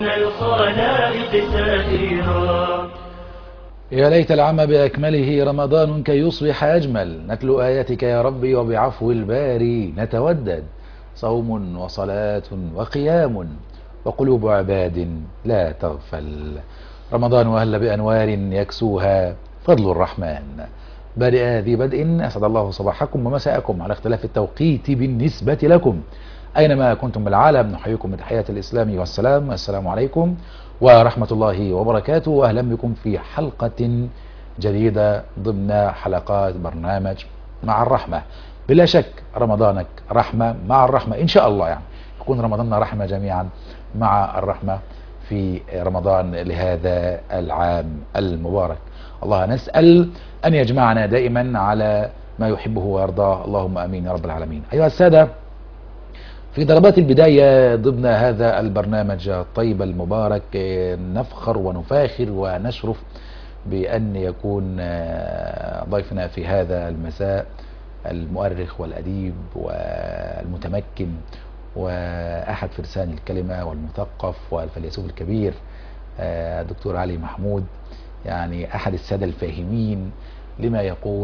الخلائق سائرا يا ليت العم بأكمله رمضان كي يصبح أجمل نتلو آياتك يا ربي وبعفو الباري نتودد صوم وصلاة وقيام وقلوب عباد لا تغفل رمضان وهل بأنوار يكسوها فضل الرحمن بادئ ذي بدء أسعد الله صباحكم ومساءكم على اختلاف التوقيت بالنسبة لكم أينما كنتم بالعالم نحييكم بتحيات الإسلام والسلام السلام عليكم ورحمة الله وبركاته وأهلا بكم في حلقة جديدة ضمن حلقات برنامج مع الرحمة بلا شك رمضانك رحمة مع الرحمة إن شاء الله يعني يكون رمضاننا رحمة جميعا مع الرحمة في رمضان لهذا العام المبارك الله نسأل أن يجمعنا دائما على ما يحبه ويرضاه اللهم أمين يا رب العالمين أيها السادة في ضربات البداية ضمن هذا البرنامج الطيب المبارك نفخر ونفاخر ونشرف بأن يكون ضيفنا في هذا المساء المؤرخ والأديب والمتمكن وأحد فرسان الكلمة والمثقف والفيلسوف الكبير دكتور علي محمود يعني أحد السادة الفاهمين لما يقول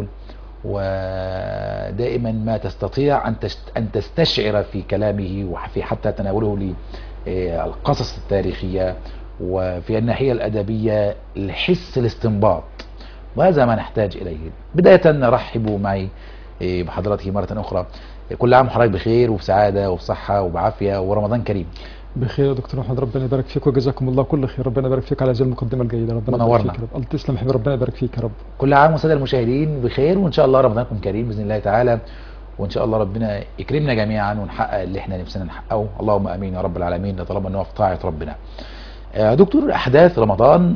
ودائما ما تستطيع أن تستشعر في كلامه وفي حتى تناوله للقصص التاريخية وفي الناحية الأدبية الحس الاستنباط وهذا ما نحتاج إليه بداية نرحب معي بحضرته مرة أخرى كل عام وحضرتك بخير وفي سعادة وفي صحة وبعافية ورمضان كريم بخير يا دكتور محمد ربنا يبارك فيك وجزاكم الله كل خير ربنا يبارك فيك على هذه المقدمه الجيده ربنا منورنا. يبارك فيك يا رب الله تسلم حبيبي ربنا يبارك فيك يا رب كل عام والسادة المشاهدين بخير وإن شاء الله رمضانكم كريم بإذن الله تعالى وإن شاء الله ربنا يكرمنا جميعا ونحقق اللي احنا نفسنا نحققه اللهم آمين يا رب العالمين ده طالما أنه في طاعة ربنا آه، دكتور أحداث رمضان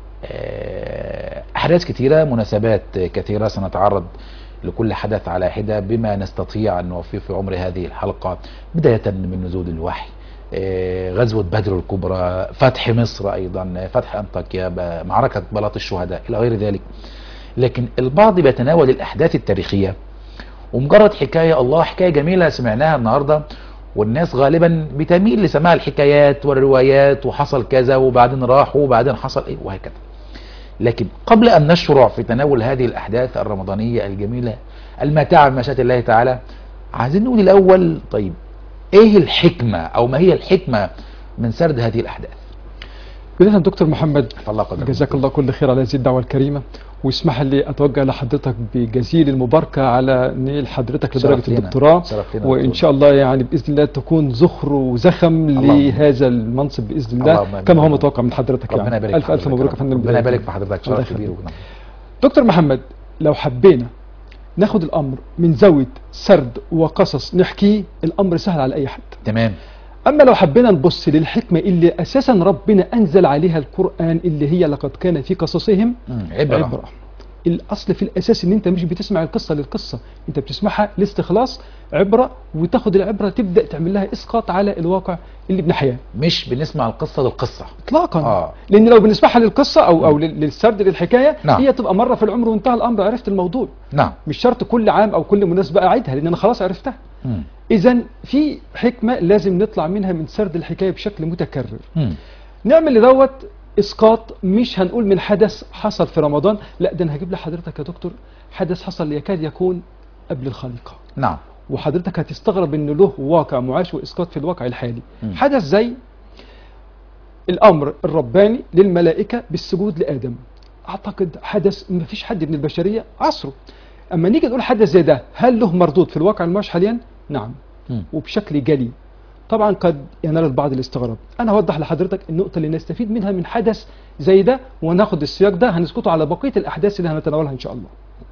آه، أحداث كثيرة مناسبات كثيرة سنتعرض لكل حدث على حدة بما نستطيع أن نوفيه في عمر هذه الحلقة بداية من نزول الوحي آه، غزوة بدر الكبرى فتح مصر أيضا فتح أنطاكيا ب- معركة بلاط الشهداء إلى غير ذلك لكن البعض بيتناول الأحداث التاريخية ومجرد حكاية الله حكاية جميلة سمعناها النهاردة والناس غالبا بتميل لسماع الحكايات والروايات وحصل كذا وبعدين راحوا وبعدين حصل ايه وهكذا لكن قبل أن نشرع في تناول هذه الأحداث الرمضانية الجميلة الماتعة بمشيئة الله تعالى عايزين نقول الأول طيب ايه الحكمة او ما هي الحكمة من سرد هذه الأحداث بدايه دكتور محمد فالله قدر جزاك الله كل خير على هذه الدعوه الكريمه واسمح لي اتوجه لحضرتك بجزيل المباركه على نيل حضرتك شرف لدرجه لنا. الدكتوراه شرف لنا وان دكتور. شاء الله يعني باذن الله تكون زخر وزخم اللهم. لهذا المنصب باذن اللهم الله آمين. كما هو متوقع من حضرتك ربنا يعني يبارك الف في الف حضرتك مبروك يا يا رب. فندم ربنا يبارك في حضرتك الله شرف كبير يخليك. ونعم. دكتور محمد لو حبينا ناخد الامر من زاويه سرد وقصص نحكيه الامر سهل على اي حد تمام أما لو حبينا نبص للحكمة اللي أساسا ربنا أنزل عليها القرآن اللي هي لقد كان في قصصهم مم. عبرة عبرة الأصل في الأساس إن أنت مش بتسمع القصة للقصة أنت بتسمعها لاستخلاص عبرة وتاخد العبرة تبدأ تعمل لها إسقاط على الواقع اللي بنحياه مش بنسمع القصة للقصة إطلاقا آه. لأن لو بنسمعها للقصة أو أو لل- للسرد للحكاية نعم. هي تبقى مرة في العمر وانتهى الأمر عرفت الموضوع نعم مش شرط كل عام أو كل مناسبة أعيدها لأن أنا خلاص عرفتها مم. إذا في حكمة لازم نطلع منها من سرد الحكاية بشكل متكرر مم. نعمل لدوت اسقاط مش هنقول من حدث حصل في رمضان لا ده انا هجيب لحضرتك يا دكتور حدث حصل يكاد يكون قبل الخليقه نعم وحضرتك هتستغرب ان له واقع معاش واسقاط في الواقع الحالي مم. حدث زي الامر الرباني للملائكه بالسجود لادم اعتقد حدث ما فيش حد من البشريه عصره اما نيجي نقول حدث زي ده هل له مردود في الواقع المعاش حاليا نعم مم. وبشكل جلي طبعا قد ينال البعض الاستغراب انا هوضح لحضرتك النقطه اللي نستفيد منها من حدث زي ده وناخد السياق ده هنسكته على بقيه الاحداث اللي هنتناولها ان شاء الله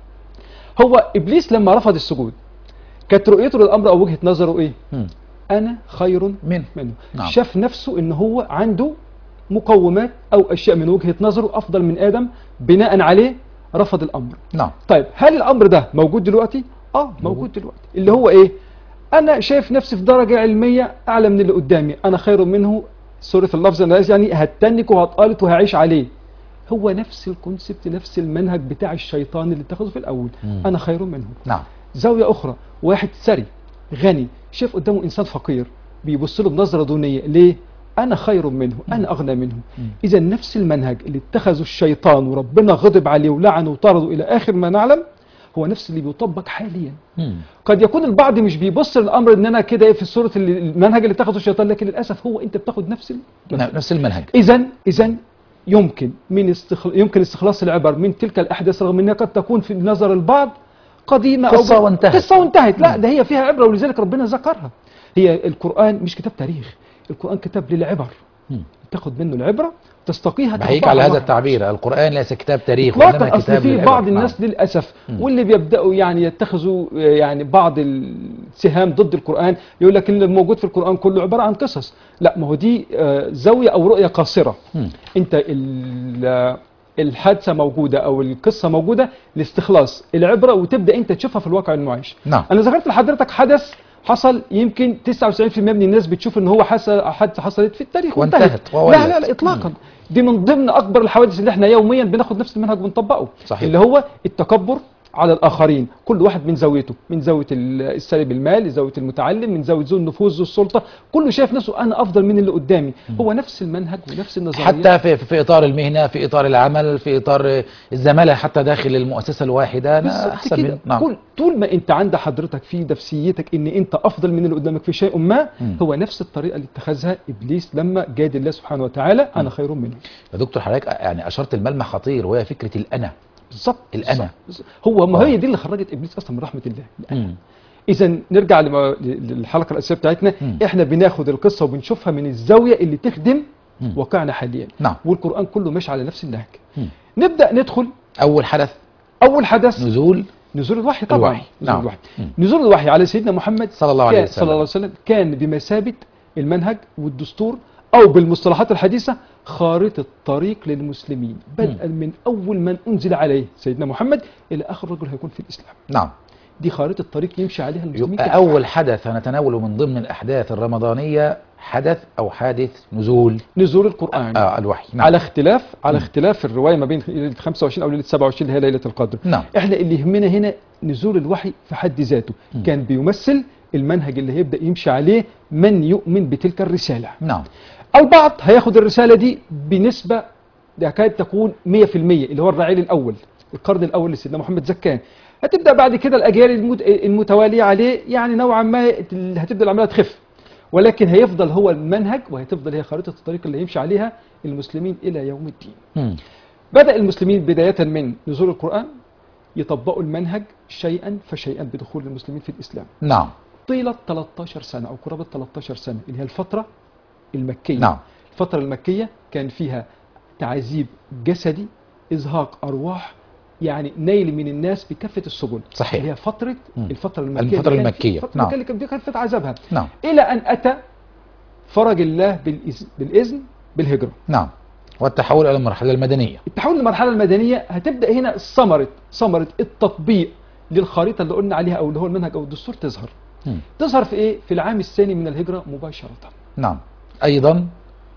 هو ابليس لما رفض السجود كانت رؤيته للامر او وجهه نظره ايه مم. انا خير من منه نعم. شاف نفسه ان هو عنده مقومات او اشياء من وجهه نظره افضل من ادم بناء عليه رفض الامر نعم طيب هل الامر ده موجود دلوقتي اه موجود دلوقتي اللي هو ايه انا شايف نفسي في درجه علميه اعلى من اللي قدامي انا خير منه سوري في اللفظ انا آسف، يعني هتنك وهتقالط وهعيش عليه هو نفس الكونسبت نفس المنهج بتاع الشيطان اللي اتخذه في الاول مم. انا خير منه نعم زاويه اخرى واحد ثري غني شاف قدامه انسان فقير بيبص له بنظره دونيه ليه انا خير منه انا اغنى منه اذا نفس المنهج اللي اتخذه الشيطان وربنا غضب عليه ولعنه وطرده الى اخر ما نعلم هو نفس اللي بيطبق حاليا مم. قد يكون البعض مش بيبص للامر ان انا كده في صوره اللي- المنهج اللي اتخذه الشيطان لكن للاسف هو انت بتاخد نفس المنهج نفس المنهج اذا اذا يمكن من استخل... يمكن استخلاص العبر من تلك الاحداث رغم انها قد تكون في نظر البعض قديمه قصة أو وانتهت. قصه وانتهت لا ده هي فيها عبره ولذلك ربنا ذكرها هي القران مش كتاب تاريخ القران كتاب للعبر مم. تاخد منه العبره تستقيها بحييك تطبقها على هذا مرة. التعبير القرآن ليس كتاب تاريخ وإنما اطلاقا اصل كتاب في للعبر. بعض الناس نعم. للاسف مم. واللي بيبداوا يعني يتخذوا آه، يعني بعض السهام ضد القران يقول لك ان الموجود في القران كله عباره عن قصص لا ما هو دي آه، زاويه او رؤيه قاصره مم. انت ال- الحادثه موجوده او القصه موجوده لاستخلاص العبره وتبدا انت تشوفها في الواقع المعيش نعم انا ذكرت لحضرتك حدث حصل يمكن 99% من الناس بتشوف ان هو حس- حادثه حصلت في التاريخ وانتهت لا وولت. لا لا اطلاقا دي من ضمن اكبر الحوادث اللي احنا يوميا بناخد نفس المنهج ونطبقه صحيح. اللي هو التكبر على الاخرين كل واحد من زاويته من زاويه ال- السالب المال زاويه المتعلم من زاويه ذو النفوذ ذو السلطه كله شايف نفسه انا افضل من اللي قدامي هو نفس المنهج ونفس النظريه حتى في, في إطار المهنة في إطار العمل في إطار الزمالة حتى داخل المؤسسة الواحدة أنا بالظبط أحسن كده من نعم كل طول ما انت عند حضرتك في نفسيتك ان انت افضل من اللي قدامك في شيء ما مم. هو نفس الطريقه اللي اتخذها ابليس لما جاد الله سبحانه وتعالى انا خير منه يا دكتور حضرتك يعني أشرت الملمح خطير وهي فكرة الأنا بالظبط الأنا. بالظبط. هو ما آه. هي دي اللي خرجت ابليس اصلا من رحمه الله مم. اذا نرجع لما- للحلقه الاساسيه بتاعتنا مم. احنا بناخد القصه وبنشوفها من الزاويه اللي تخدم مم. واقعنا حاليا نعم والقران كله ماشي على نفس النهج مم. نبدا ندخل أول حدث اول حدث نزول نزول الوحي طبعا الوحي. نزول نعم. الوحي مم. نزول الوحي على سيدنا محمد صلى الله عليه كان- وسلم صلى الله عليه وسلم كان بمثابه المنهج والدستور او بالمصطلحات الحديثه خارطه طريق للمسلمين بدءا من اول من انزل عليه سيدنا محمد الى اخر رجل هيكون في الاسلام نعم دي خارطه طريق يمشي عليها المسلمين يبقى كده. أول حدث هنتناوله من ضمن الأحداث الرمضانية حدث أو حادث نزول نزول القران آه الوحي نعم على اختلاف على مم. اختلاف الروايه ما بين ليله 25 او ليله 27 اللي هي ليله القدر نعم احنا اللي يهمنا هنا نزول الوحي في حد ذاته مم. كان بيمثل المنهج اللي هيبدا يمشي عليه من يؤمن بتلك الرساله نعم البعض هياخد الرساله دي بنسبه تكاد تكون 100% اللي هو الرعيل الاول القرن الاول لسيدنا محمد زكان هتبدا بعد كده الاجيال المت- المتواليه عليه يعني نوعا ما هتبدا العمليه تخف ولكن هيفضل هو المنهج وهتفضل هي خريطه الطريق اللي هيمشي عليها المسلمين الى يوم الدين مم. بدأ المسلمين بداية من نزول القرآن يطبقوا المنهج شيئا فشيئا بدخول المسلمين في الإسلام نعم طيلة 13 سنة أو قرابة 13 سنة اللي هي الفترة المكية نعم الفترة المكية كان فيها تعذيب جسدي إزهاق أرواح يعني نيل من الناس بكافة السبل صحيح. اللي هي فترة مم. الفترة المكية الفترة اللي كان المكية. الفترة نعم. المكية اللي كان فيها كافة عذابها نعم إلى أن أتى فرج الله بالإذن, بالإذن بالهجرة نعم والتحول إلى المرحلة المدنية التحول للمرحله المدنيه هتبدا هنا ثمره ثمره التطبيق للخريطه اللي قلنا عليها او اللي هو المنهج او الدستور تظهر مم. تظهر في ايه في العام الثاني من الهجره مباشره نعم أيضا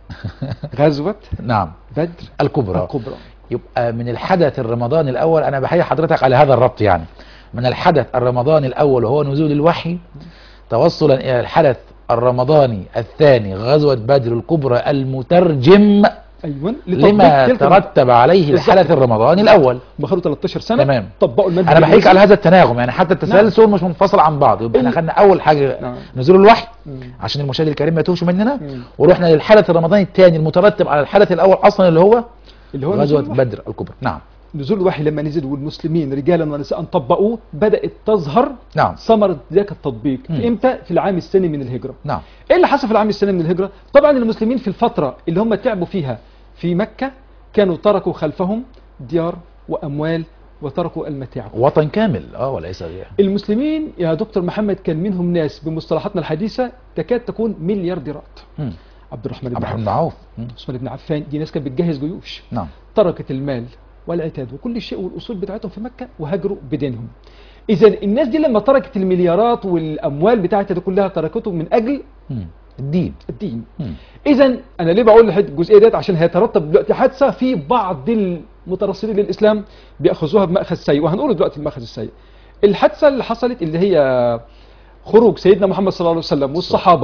غزوه نعم بدر الكبرى الكبرى يبقى من الحدث الرمضاني الأول أنا بحيي حضرتك على هذا الربط يعني من الحدث الرمضاني الأول وهو نزول الوحي توصلا إلى الحدث الرمضاني الثاني غزوة بدر الكبرى المترجم ايوه لما تلك ترتب عليه بالظبط. الحدث الرمضاني الأول بخلوا 13 سنه تمام. طبقوا المنهج أنا بحييك النبوي. على هذا التناغم يعني حتى التسلسل مش منفصل عن بعض يبقى احنا ال- خدنا أول حاجة نعم. نزول الوحي مم. عشان المشاهد الكريم ما يتوهش مننا مم. ورحنا للحدث الرمضاني الثاني المترتب على الحدث الأول أصلا اللي هو اللي هو غزوة نزول الوحي. بدر الكبرى نعم نزول الوحي لما نزل والمسلمين رجالا ونساء طبقوه بدات تظهر نعم ثمره ذاك التطبيق مم. في امتى في العام الثاني من الهجره نعم ايه اللي حصل في العام الثاني من الهجره طبعا المسلمين في الفتره اللي هم تعبوا فيها في مكه كانوا تركوا خلفهم ديار واموال وتركوا المتاع وطن كامل اه وليس غير المسلمين يا دكتور محمد كان منهم ناس بمصطلحاتنا الحديثه تكاد تكون مليارديرات مم. عبد الرحمن بن عبد الرحمن عوف بن عوف مم. عثمان بن عفان دي ناس كانت بتجهز جيوش نعم تركت المال والعتاد وكل شيء والاصول بتاعتهم في مكه وهاجروا بدينهم اذا الناس دي لما تركت المليارات والاموال بتاعتها دي كلها تركته من اجل مم. الدين الدين مم. اذا انا ليه بقول الحته الجزئيه ديت عشان هيترتب دلوقتي حادثه في بعض المترصدين للاسلام بياخذوها بماخذ سيء وهنقول دلوقتي الماخذ السيء الحادثه اللي حصلت اللي هي خروج سيدنا محمد صلى الله عليه وسلم والصحابه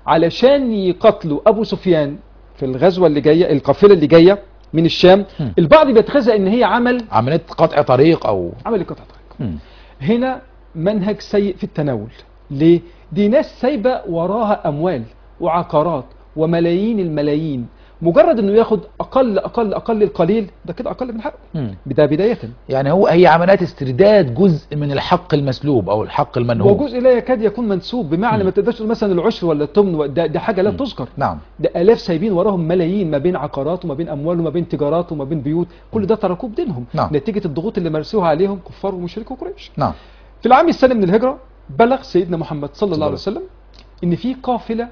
علشان يقتلوا ابو سفيان في الغزوه اللي جايه القافله اللي جايه من الشام مم. البعض بيتخذها ان هي عمل عمليه قطع طريق او عمل قطع طريق مم. هنا منهج سيء في التناول ليه دي ناس سايبه وراها اموال وعقارات وملايين الملايين مجرد انه ياخد اقل اقل اقل القليل ده كده اقل من حقه مم. ده بدايه يعني هو هي عمليات استرداد جزء من الحق المسلوب او الحق المنهوب وجزء لا يكاد يكون منسوب بمعنى مم. ما تقدرش تقول مثلا العشر ولا الثمن ده, ده حاجه لا تذكر نعم ده الاف سايبين وراهم ملايين ما بين عقارات وما بين اموال وما بين تجارات وما بين بيوت كل ده تركوه بدينهم نعم. نتيجه الضغوط اللي مارسوها عليهم كفار ومشركي قريش نعم في العام الثاني من الهجره بلغ سيدنا محمد صلى الله عليه صلى وسلم ان في قافله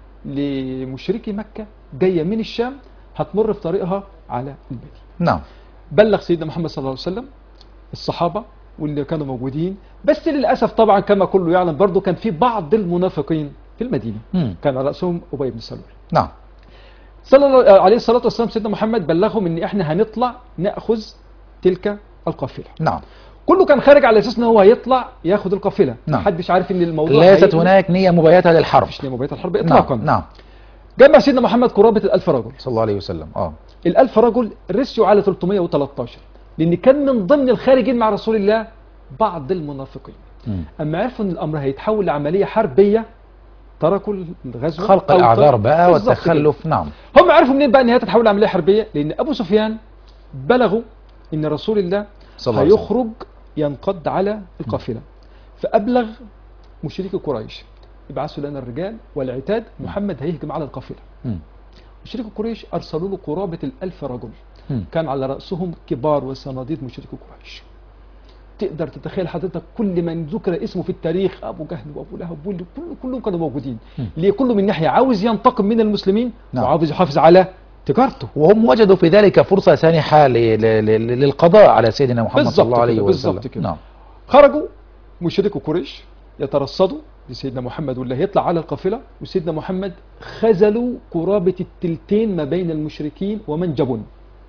لمشركي مكه جايه من الشام هتمر في طريقها على المدينه نعم بلغ سيدنا محمد صلى الله عليه وسلم الصحابة واللي كانوا موجودين بس للأسف طبعا كما كله يعلم برضو كان في بعض المنافقين في المدينة مم. كان على رأسهم أبي بن سلول نعم صلى الله عليه الصلاة والسلام سيدنا محمد بلغهم ان احنا هنطلع نأخذ تلك القافلة نعم كله كان خارج على اساس ان هو هيطلع ياخذ القافلة نعم. محدش عارف ان الموضوع ليست هيقلب. هناك نية مبيتة للحرب مفيش نية مبيتة الحرب اطلاقا نعم نعم جمع سيدنا محمد قرابة الألف رجل صلى الله عليه وسلم اه الألف رجل رسيوا على 313 لأن كان من ضمن الخارجين مع رسول الله بعض المنافقين مم. أما عرفوا أن الأمر هيتحول لعملية حربية تركوا الغزو خلق أو الأعذار ترك- بقى بالظبط والتخلف نعم كده. هم عرفوا منين بقى أن هي تتحول لعملية حربية لأن أبو سفيان بلغوا أن رسول الله صلى الله عليه وسلم. هيخرج ينقض على القافلة فأبلغ مشركي قريش ابعثوا لنا الرجال والعتاد محمد هيهجم على القافلة مم. مشركي قريش أرسلوا له قرابة الألف رجل مم. كان على رأسهم كبار وصناديد مشركي قريش تقدر تتخيل حضرتك كل من ذكر اسمه في التاريخ ابو جهل وابو لهب واللي- كل كلهم كانوا موجودين مم. ليه كله من ناحيه عاوز ينتقم من المسلمين نعم. وعاوز يحافظ على تجارته وهم وجدوا في ذلك فرصة سانحة ل- ل- ل- للقضاء على سيدنا محمد بالظبط صلى الله عليه كده، وسلم بالظبط كده. نعم خرجوا مشركي قريش يترصدوا لسيدنا محمد واللي هيطلع على القافله وسيدنا محمد خذلوا قرابه التلتين ما بين المشركين ومن جبن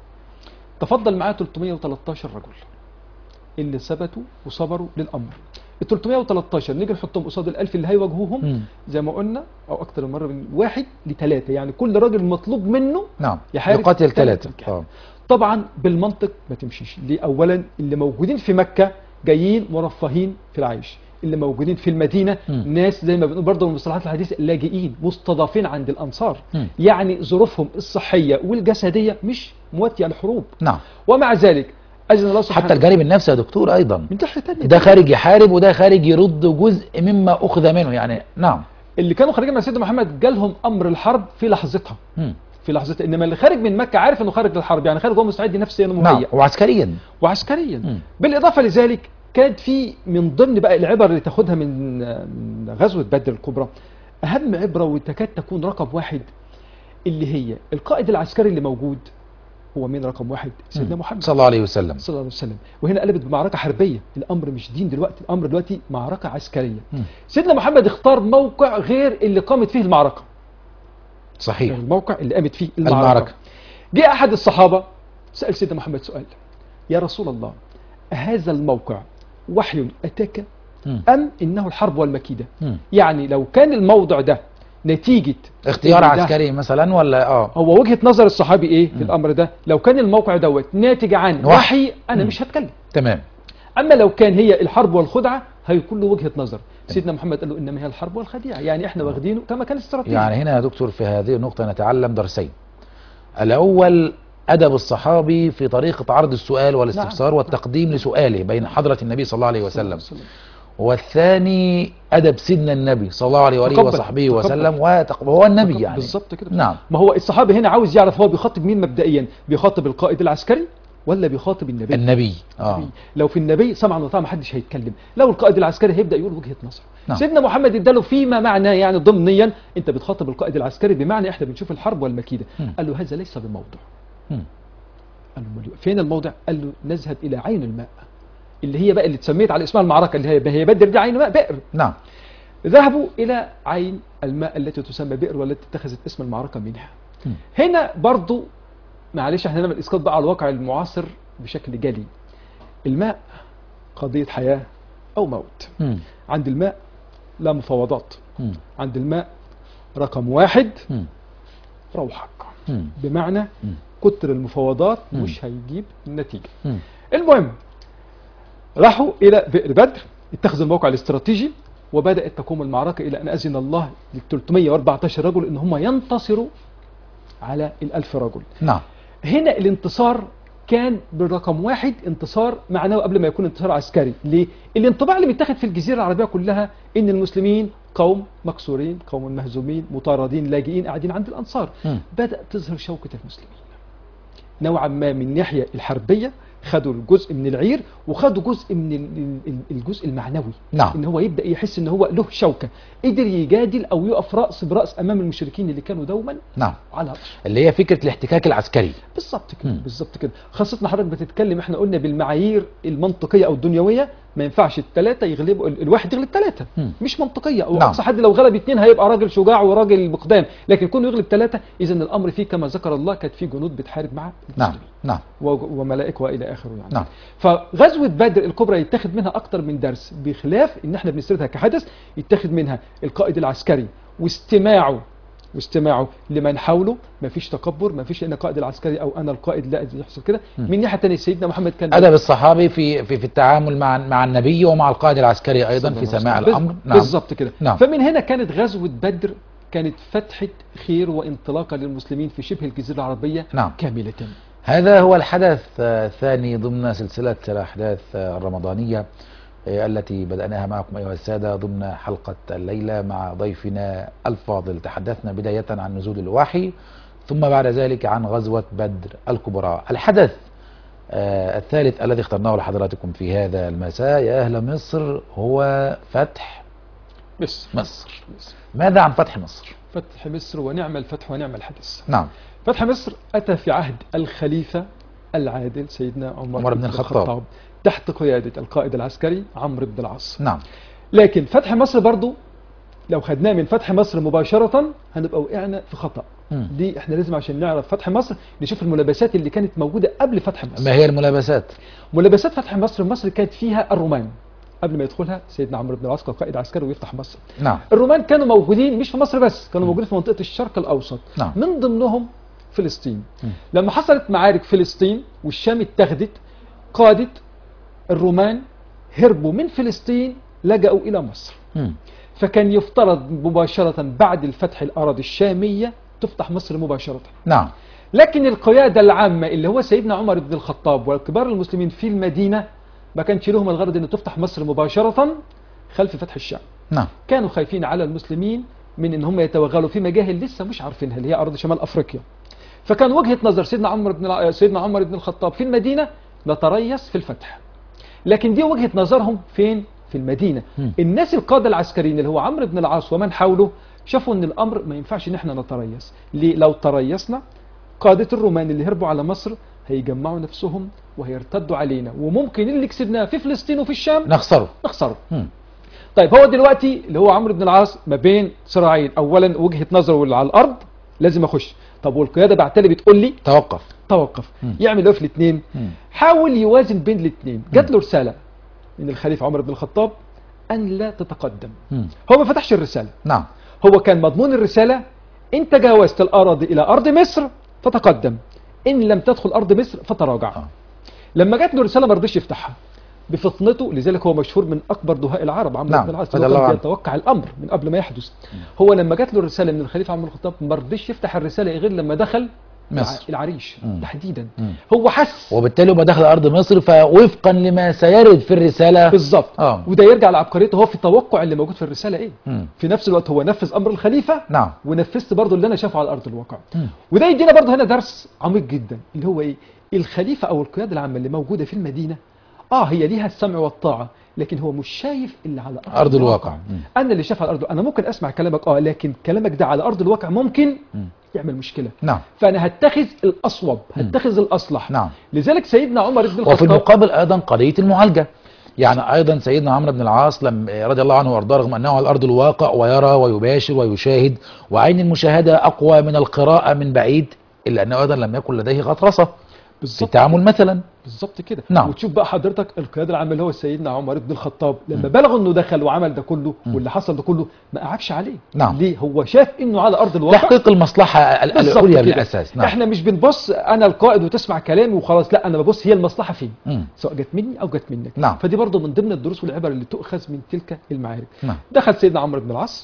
تفضل معاه 313 رجل اللي ثبتوا وصبروا للامر ال 313 نيجي نحطهم قصاد الألف اللي هيواجهوهم مم. زي ما قلنا او اكتر من مره من واحد لثلاثه يعني كل راجل مطلوب منه نعم يحارب يقاتل ثلاثة. ثلاثة آه. طبعا بالمنطق ما تمشيش ليه اولا اللي موجودين في مكه جايين مرفهين في العيش اللي موجودين في المدينه مم. ناس زي ما بنقول برضه من مصطلحات الحديث لاجئين مستضافين عند الانصار مم. يعني ظروفهم الصحيه والجسديه مش مواتيه للحروب نعم ومع ذلك اذن الله سبحانه حتى الجانب النفسي يا دكتور أيضا من ناحيه ثانيه ده خارج يحارب وده خارج يرد جزء مما أخذ منه يعني نعم اللي كانوا خارجين مع سيدنا محمد جالهم امر الحرب في لحظتها مم. في لحظتها انما اللي خارج من مكه عارف انه خارج للحرب يعني خارج هو مستعد نفسيا نعم ومهيئ وعسكريا وعسكريا مم. بالاضافه لذلك كانت في من ضمن بقى العبر اللي تاخدها من من غزوه بدر الكبرى اهم عبره وتكاد تكون رقم واحد اللي هي القائد العسكري اللي موجود هو مين رقم واحد سيدنا محمد صلى الله عليه وسلم صلى الله عليه وسلم وهنا قلبت بمعركه حربيه الامر مش دين دلوقتي الامر دلوقتي معركه عسكريه مم. سيدنا محمد اختار موقع غير اللي قامت فيه المعركه صحيح الموقع اللي قامت فيه المعركه, المعركة. جاء احد الصحابه سال سيدنا محمد سؤال يا رسول الله هذا الموقع وحي اتاك مم. ام انه الحرب والمكيده مم. يعني لو كان الموضع ده نتيجه اختيار إن ده عسكري مثلا ولا اه هو وجهه نظر الصحابي ايه في الامر ده لو كان الموقع دوت ناتج عن وحي. وحي انا مم. مش هتكلم تمام اما لو كان هي الحرب والخدعه هيكون له وجهه نظر سيدنا محمد قال له انما هي الحرب والخديعه يعني احنا واخدينه كما كان استراتيجي يعني هنا يا دكتور في هذه النقطة نتعلم درسين الأول أدب الصحابي في طريقة عرض السؤال والاستفسار والتقديم لسؤاله بين حضرة النبي صلى الله عليه وسلم والثاني أدب سيدنا النبي صلى الله عليه وآله تقبل. وصحبه تقبل. وسلم وتق- وهو النبي يعني بالظبط كده نعم ما هو الصحابي هنا عاوز يعرف هو بيخاطب مين مبدئيا بيخاطب القائد العسكري ولا بيخاطب النبي النبي اه النبي. لو في النبي سمعا وطاعا محدش هيتكلم لو القائد العسكري هيبدا يقول وجهه نظره نعم. سيدنا محمد اداله فيما معناه يعني ضمنيا انت بتخاطب القائد العسكري بمعنى احنا بنشوف الحرب والمكيده مم. قال له هذا ليس بموضع مم. قال له أمال فين الموضع قال له نذهب الى عين الماء اللي هي بقى اللي اتسميت على اسمها المعركه اللي هي هي بدر دي عين ماء بئر نعم ذهبوا إلى عين الماء التي تسمى بئر والتي اتخذت اسم المعركة منها مم. هنا برضو معلش احنا هنعمل اسقاط بقى على الواقع المعاصر بشكل جلي الماء قضية حياة أو موت مم. عند الماء لا مفاوضات مم. عند الماء رقم واحد مم. روحك مم. بمعنى مم. كتر المفاوضات مم. مش هيجيب نتيجة مم. المهم راحوا إلى بئر بدر اتخذوا الموقع الاستراتيجي وبدأت تقوم المعركة إلى أن أذن الله لل 314 رجل إن هم ينتصروا على الألف رجل نعم هنا الانتصار كان بالرقم واحد انتصار معنوي قبل ما يكون انتصار عسكري ليه؟ الانطباع اللي متاخد في الجزيرة العربية كلها ان المسلمين قوم مكسورين قوم مهزومين مطاردين لاجئين قاعدين عند الانصار مم. بدأ تظهر شوكة المسلمين نوعا ما من الناحية الحربية خدوا الجزء من العير وخدوا جزء من ال- ال- الجزء المعنوي نعم. ان هو يبدأ يحس ان هو له شوكة قدر يجادل او يقف رأس برأس امام المشركين اللي كانوا دوما نعم على الأرض اللي هي فكرة الاحتكاك العسكري بالظبط كده مم. بالظبط كده خاصة إن حضرتك بتتكلم احنا قلنا بالمعايير المنطقية او الدنيوية ما ينفعش الثلاثة يغلبوا ال- الواحد يغلب ثلاثة مم. مش منطقية او نعم. اقصى حد لو غلب اثنين هيبقى راجل شجاع وراجل بقدام لكن كونه يغلب ثلاثة اذا الامر فيه كما ذكر الله كانت فيه جنود بتحارب مع نعم المسلمين نعم و- وملائكة والى اخره يعني نعم. فغزوة بدر الكبرى يتخذ منها اكتر من درس بخلاف ان احنا بنسردها كحدث يتخذ منها القائد العسكري واستماعه واستماعه لمن حوله مفيش تكبر مفيش انا قائد العسكري او انا القائد لا يحصل كده مم. من ناحيه ثانيه سيدنا محمد كان أدب الصحابي في في في التعامل مع مع النبي ومع القائد العسكري أيضا في سماع بز- الأمر نعم بالظبط كده نعم. فمن هنا كانت غزوه بدر كانت فتحه خير وانطلاقه للمسلمين في شبه الجزيره العربيه نعم. كامله هذا هو الحدث آه، الثاني ضمن سلسلة الأحداث آه، الرمضانية آه، التي بدأناها معكم أيها السادة ضمن حلقة الليلة مع ضيفنا الفاضل تحدثنا بداية عن نزول الوحي ثم بعد ذلك عن غزوة بدر الكبرى الحدث آه، الثالث الذي اخترناه لحضراتكم في هذا المساء يا أهل مصر هو فتح بس مصر ماذا عن فتح مصر؟ فتح مصر ونعم الفتح ونعم الحدث نعم فتح مصر أتى في عهد الخليفة العادل سيدنا عمر, عمر بن الخطاب. تحت قيادة القائد العسكري عمرو بن العاص نعم لكن فتح مصر برضو لو خدناه من فتح مصر مباشرة هنبقى وقعنا في خطأ مم. دي احنا لازم عشان نعرف فتح مصر نشوف الملابسات اللي كانت موجودة قبل فتح مصر ما هي الملابسات؟ ملابسات فتح مصر مصر كانت فيها الرومان قبل ما يدخلها سيدنا عمرو بن العاص كقائد عسكري ويفتح مصر نعم الرومان كانوا موجودين مش في مصر بس كانوا موجودين في منطقة الشرق الأوسط نعم. من ضمنهم فلسطين مم. لما حصلت معارك فلسطين والشام اتخذت قادة الرومان هربوا من فلسطين لجأوا إلى مصر مم. فكان يفترض مباشرة بعد الفتح الأراضي الشامية تفتح مصر مباشرة نعم لكن القيادة العامة اللي هو سيدنا عمر بن الخطاب وكبار المسلمين في المدينة ما كانش لهم الغرض أن تفتح مصر مباشرة خلف فتح الشام نعم كانوا خايفين على المسلمين من ان هم يتوغلوا في مجاهل لسه مش عارفينها اللي هي ارض شمال افريقيا فكان وجهه نظر سيدنا عمر بن الع- سيدنا عمر بن الخطاب في المدينه نتريث في الفتح لكن دي وجهه نظرهم فين في المدينه مم. الناس القاده العسكريين اللي هو عمرو بن العاص ومن حوله شافوا ان الامر ما ينفعش ان احنا نتريث ليه لو تريثنا قاده الرومان اللي هربوا على مصر هيجمعوا نفسهم وهيرتدوا علينا وممكن اللي كسبناه في فلسطين وفي الشام نخسره نخسره مم. طيب هو دلوقتي اللي هو عمرو بن العاص ما بين صراعين اولا وجهه نظره اللي على الارض لازم اخش طب والقياده بعتلي بتقول لي توقف توقف مم. يعمل ايه في الاثنين مم. حاول يوازن بين الاثنين جات له رساله من الخليفه عمر بن الخطاب ان لا تتقدم مم. هو ما فتحش الرساله نعم هو كان مضمون الرساله ان تجاوزت الاراضي الى ارض مصر فتقدم ان لم تدخل ارض مصر فتراجع آه. لما جات له رساله ما رضيش يفتحها بفطنته لذلك هو مشهور من اكبر دهاء العرب عمرو نعم، بن العاص رضي هو الله كان عنه. بيتوقع الامر من قبل ما يحدث هو لما جات له الرساله من الخليفه عمرو بن الخطاب ما رضيش يفتح الرساله غير لما دخل مصر. العريش مم. تحديدا مم. هو حس وبالتالي يبقى داخل ارض مصر فوفقا لما سيرد في الرساله بالظبط اه وده يرجع لعبقريته هو في توقع اللي موجود في الرساله ايه مم. في نفس الوقت هو نفذ امر الخليفه نعم ونفذت برضه اللي انا شافه على ارض الواقع مم. وده يدينا برضه هنا درس عميق جدا اللي هو ايه الخليفه او القياده العامه اللي موجوده في المدينه اه هي ليها السمع والطاعه لكن هو مش شايف اللي على ارض, ارض الواقع مم. انا اللي شايف على الارض انا ممكن اسمع كلامك اه لكن كلامك ده على ارض الواقع ممكن مم. يعمل مشكله نعم فانا هتخذ الاصوب هتخذ الاصلح نعم لذلك سيدنا عمر بن وفي الخطاب المقابل ايضا قضيه المعالجه يعني ايضا سيدنا عمرو بن العاص لم رضي الله عنه وارضاه رغم انه على ارض الواقع ويرى ويباشر ويشاهد وعين المشاهده اقوى من القراءه من بعيد الا انه ايضا لم يكن لديه غطرسه في بالظبط التعامل مثلا بالظبط كده نعم. وتشوف بقى حضرتك القياده العامه اللي هو سيدنا عمر بن الخطاب لما بلغ انه دخل وعمل ده كله واللي حصل ده كله ما قعدش عليه نعم. ليه هو شاف انه على ارض الواقع تحقيق المصلحة ال- بالظبط العليا كده. بالأساس نعم احنا مش بنبص انا القائد وتسمع كلامي وخلاص لا انا ببص هي المصلحه فين مم. سواء جت مني او جت منك نعم. فدي برضه من ضمن الدروس والعبر اللي تؤخذ من تلك المعارك نعم دخل سيدنا عمرو بن العاص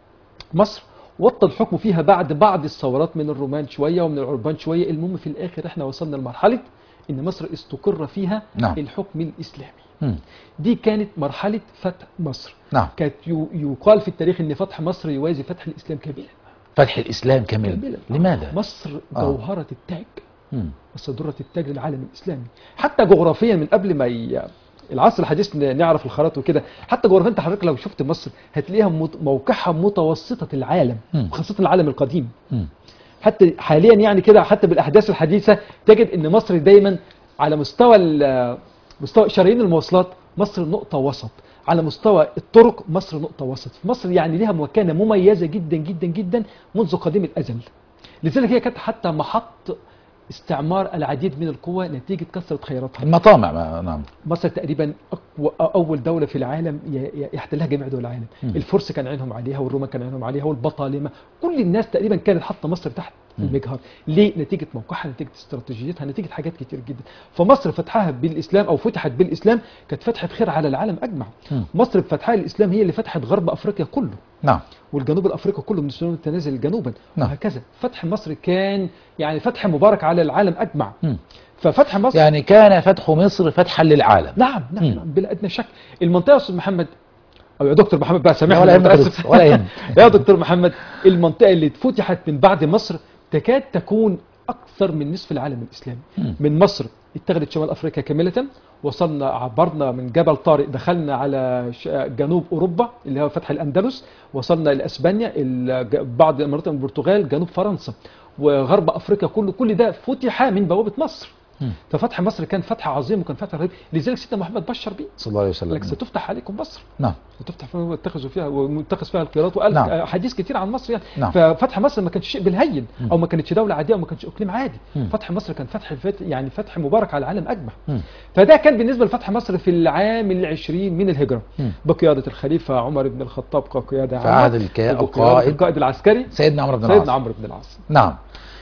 مصر وطى الحكم فيها بعد بعض الثورات من الرومان شويه ومن العربان شويه المهم في الاخر احنا وصلنا لمرحله ان مصر استقر فيها نعم. الحكم الاسلامي مم. دي كانت مرحله فتح مصر نعم كانت يو- يقال في التاريخ ان فتح مصر يوازي فتح الاسلام كاملا فتح الإسلام كامل كاملا لماذا؟ مصر آه. جوهره التاج مم. مصر درة التاج للعالم الإسلامي حتى جغرافيا من قبل ما ي... العصر الحديث ن- نعرف الخرائط وكده حتى جغرافيا انت حضرتك لو شفت مصر هتلاقيها مت... موقعها متوسطة العالم مم. خاصة العالم القديم مم. حتى حاليا يعني كده حتى بالأحداث الحديثة تجد ان مصر دايما على مستوى ال- مستوى شرايين المواصلات مصر نقطة وسط على مستوى الطرق مصر نقطة وسط مصر يعني لها مكانة مميزة جدا جدا جدا منذ قديم الأزل لذلك هي كانت حتى محط استعمار العديد من القوى نتيجة كثرة خيراتها المطامع ما- نعم مصر تقريبا أقوى أول دولة في العالم ي- ي- يحتلها جميع دول العالم مم. الفرس كان عينهم عليها والرومان كان عينهم عليها والبطالمة كل الناس تقريبا كانت حاطة مصر تحت مم. المجهر ليه نتيجة موقعها نتيجة استراتيجيتها نتيجة حاجات كتير جدا فمصر فتحها بالإسلام أو فتحت بالإسلام كانت فتحة خير على العالم أجمع مم. مصر بفتحها الإسلام هي اللي فتحت غرب أفريقيا كله نعم والجنوب الافريقي كله من السودان التنازل جنوبا نعم. وهكذا فتح مصر كان يعني فتح مبارك على العالم اجمع مم. ففتح مصر يعني كان فتح مصر فتحا للعالم نعم نعم, مم. نعم بلا ادنى شك المنطقه يا استاذ محمد او يا دكتور محمد بقى سامحني ولا أنا يهمك متأسف. دكتور، ولا يهمك. يا دكتور محمد المنطقه اللي اتفتحت من بعد مصر تكاد تكون اكثر من نصف العالم الاسلامي مم. من مصر اتخذت شمال افريقيا كامله وصلنا عبرنا من جبل طارق دخلنا على ش- جنوب اوروبا اللي هو فتح الاندلس وصلنا لاسبانيا ال- بعض مناطق من البرتغال جنوب فرنسا وغرب افريقيا كله كل ده فتح من بوابه مصر مم. ففتح مصر كان فتح عظيم وكان فتح رهيب لذلك سيدنا محمد بشر بيه صلى الله عليه قال لك وسلم ستفتح عليكم مصر نعم وتفتح فيها واتخذوا فيها واتخذ فيها القيادات وقال نعم. نعم. حديث كتير عن مصر يعني نعم. ففتح مصر ما كانش شيء بالهين مم. او ما كانتش دوله عاديه او ما كانش اقليم عادي مم. فتح مصر كان فتح فت يعني فتح مبارك على العالم اجمع مم. فده كان بالنسبه لفتح مصر في العام العشرين من الهجره مم. بقياده الخليفه عمر بن الخطاب كقياده في عامة، عهد الك- وبقيادة القائد القائد العسكري سيدنا عمرو بن سيدنا العاص عمرو بن العاص نعم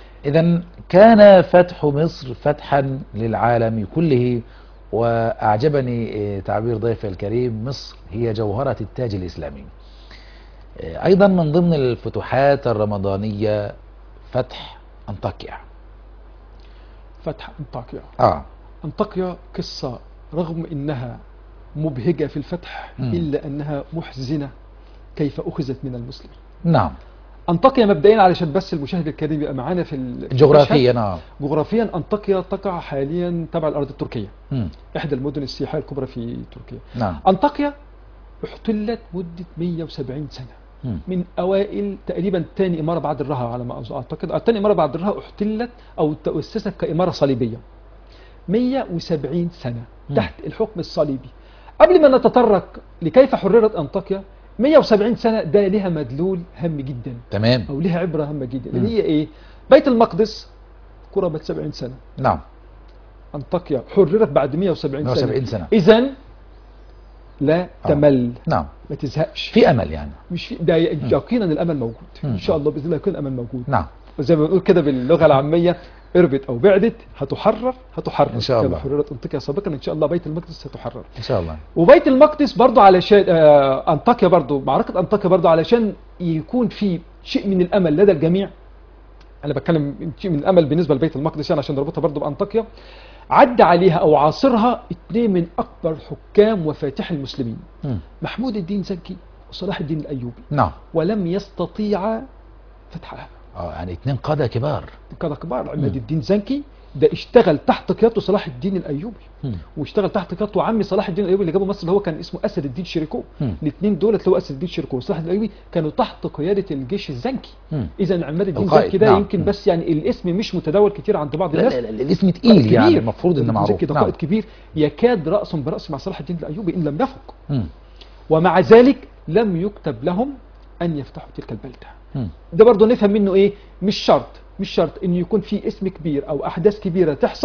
إذا كان فتح مصر فتحا للعالم كله وأعجبني آه، تعبير ضيفي الكريم مصر هي جوهرة التاج الإسلامي آه، أيضا من ضمن الفتوحات الرمضانية فتح أنطاكيا فتح انطاكيا آه انطاكيا قصه رغم انها مبهجه في الفتح مم. الا انها محزنه كيف اخذت من المسلم نعم انطاكيا مبدئيا علشان بس المشاهد الكريم يبقى معانا في ال- في جغرافيا المشهد. آه جغرافيا انطاكيا تقع حاليا تبع الارض التركيه مم. احدى المدن السياحيه الكبرى في تركيا نعم انطاكيا احتلت مده 170 سنه مم. من اوائل تقريبا ثاني اماره بعد الرها على ما اعتقد ثاني اماره بعد الرها احتلت او تاسست كاماره صليبيه 170 سنه مم. تحت الحكم الصليبي قبل ما نتطرق لكيف حررت انطاكيا 170 سنه ده لها مدلول هام جدا تمام او لها عبره هامه جدا مم. اللي هي ايه بيت المقدس قرابه 70 سنه نعم انطاكيا حررت بعد 170 سنه 170 سنة اذا لا آه. تمل نعم ما تزهقش في أمل يعني مش في ده يقينا الامل موجود مم. ان شاء الله باذن الله يكون الامل موجود نعم وزي ما بنقول كده باللغه العاميه اربت او بعدت هتحرر هتحرر إن شاء كما الله. حررت انطاكيا سابقا ان شاء الله بيت المقدس هتحرر إن شاء الله وبيت المقدس برضو علشان آه انطاكيا برضو معركه انطاكيا برضو علشان يكون في شيء من الامل لدى الجميع انا بتكلم شيء من الامل بالنسبه لبيت المقدس يعني عشان نربطها برضو بانطاكيا عدى عليها او عاصرها اثنين من اكبر حكام وفاتحي المسلمين مم. محمود الدين زكي وصلاح الدين الايوبي نعم ولم يستطيع فتحها آه يعني اثنين قادة كبار كده كبار عماد الدين زنكي ده اشتغل تحت قيادته صلاح الدين الايوبي مم. واشتغل تحت قيادته عمي صلاح الدين الايوبي اللي جابه مصر اللي هو كان اسمه اسد الدين شيركو مم. الاثنين دول اللي هو اسد الدين شيركو وصلاح الدين الايوبي كانوا تحت قياده الجيش الزنكي مم. اذا عماد الدين القائد، زنكي ده نعم. يمكن مم. بس يعني الاسم مش متداول كتير عند بعض لا الناس لا لا الاسم تقيل يعني المفروض انه معروف كده نعم. قائد كبير يكاد راس براس مع صلاح الدين الايوبي ان لم يفق مم. ومع ذلك لم يكتب لهم ان يفتحوا تلك البلده مم. ده برضه نفهم منه ايه مش شرط مش شرط ان يكون في اسم كبير او احداث كبيره تحصل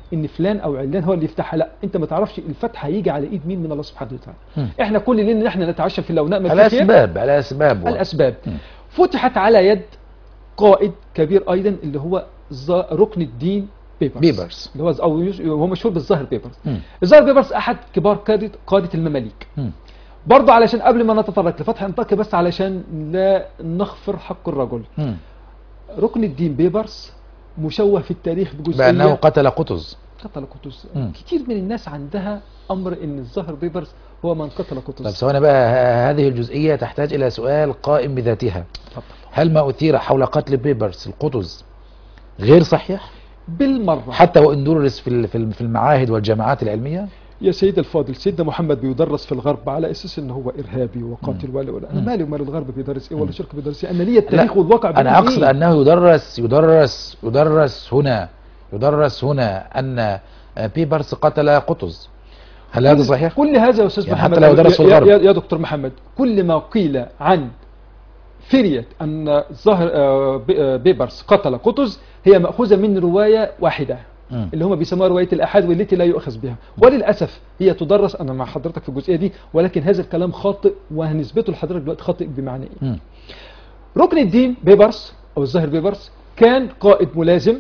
ان فلان او علان هو اللي يفتحها لا انت ما تعرفش الفتح هيجي على ايد مين من الله سبحانه وتعالى مم. احنا كل اللي ان احنا نتعشى في الله ونامل على في خير اسباب على اسباب الاسباب مم. فتحت على يد قائد كبير ايضا اللي هو ز- ركن الدين بيبرس بيبرس. اللي هو ز- او يش- هو مشهور بالظاهر بيبرس مم. الظاهر بيبرس احد كبار قاده قاده المماليك مم. برضه علشان قبل ما نتطرق لفتح انطاكيا بس علشان لا نغفر حق الرجل مم. ركن الدين بيبرس مشوه في التاريخ بجزئيه بانه قتل قطز قتل قطز مم. كتير من الناس عندها امر ان الظاهر بيبرس هو من قتل طب قطز ثواني بقى ه- هذه الجزئيه تحتاج الى سؤال قائم بذاتها اتفضل. هل ما اثير حول قتل بيبرس القطز غير صحيح بالمره حتى وان درس في ال- في الم- في المعاهد والجامعات العلميه يا سيد الفاضل سيدنا محمد بيدرس في الغرب على اساس ان هو ارهابي وقاتل ولا ولا انا مم. مالي ومال الغرب بيدرس ايه ولا الشرق بيدرس ايه انا ليا التاريخ لا، والواقع انا بيقول اقصد إيه؟ انه يدرس يدرس يدرس هنا يدرس هنا ان بيبرس قتل قطز هل هذا كل- صحيح؟ كل هذا يا استاذ يعني محمد حتى لو درس في يا- الغرب. يا, يا دكتور محمد كل ما قيل عن فرية ان ظهر آه، بي- آه، بيبرس قتل قطز هي مأخوذة من رواية واحدة مم. اللي هم بيسموها رواية الأحاد والتي لا يؤخذ بها وللأسف هي تدرس أنا مع حضرتك في الجزئية دي ولكن هذا الكلام خاطئ وهنثبته لحضرتك دلوقتي خاطئ بمعنى إيه مم. ركن الدين بيبرس أو الظاهر بيبرس كان قائد ملازم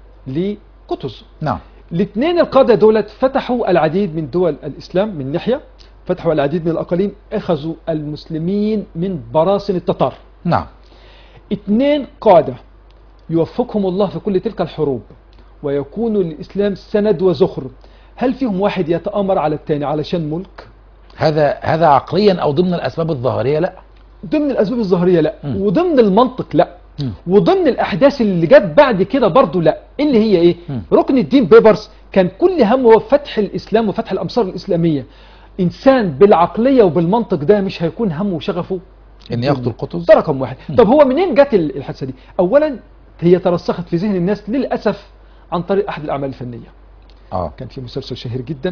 لقطز نعم الاثنين القادة دولت فتحوا العديد من دول الإسلام من ناحية فتحوا العديد من الأقاليم أخذوا المسلمين من براثن التتار نعم اثنين قادة يوفقهم الله في كل تلك الحروب ويكون للإسلام سند وزخر هل فيهم واحد يتآمر على الثاني علشان ملك هذا هذا عقليا او ضمن الاسباب الظاهريه لا ضمن الأسباب الظاهرية لا مم. وضمن المنطق لا مم. وضمن الأحداث اللي جت بعد كده برضو لا اللي هي إيه مم. ركن الدين بيبرس كان كل همه هو فتح الإسلام وفتح الأمصار الإسلامية إنسان بالعقلية وبالمنطق ده مش هيكون همه وشغفه ان يقتل قطز ده رقم واحد طب هو منين جت ال- الحادثة دي أولا هي ترسخت في ذهن الناس للأسف عن طريق أحد الأعمال الفنية اه كان في مسلسل شهير جدا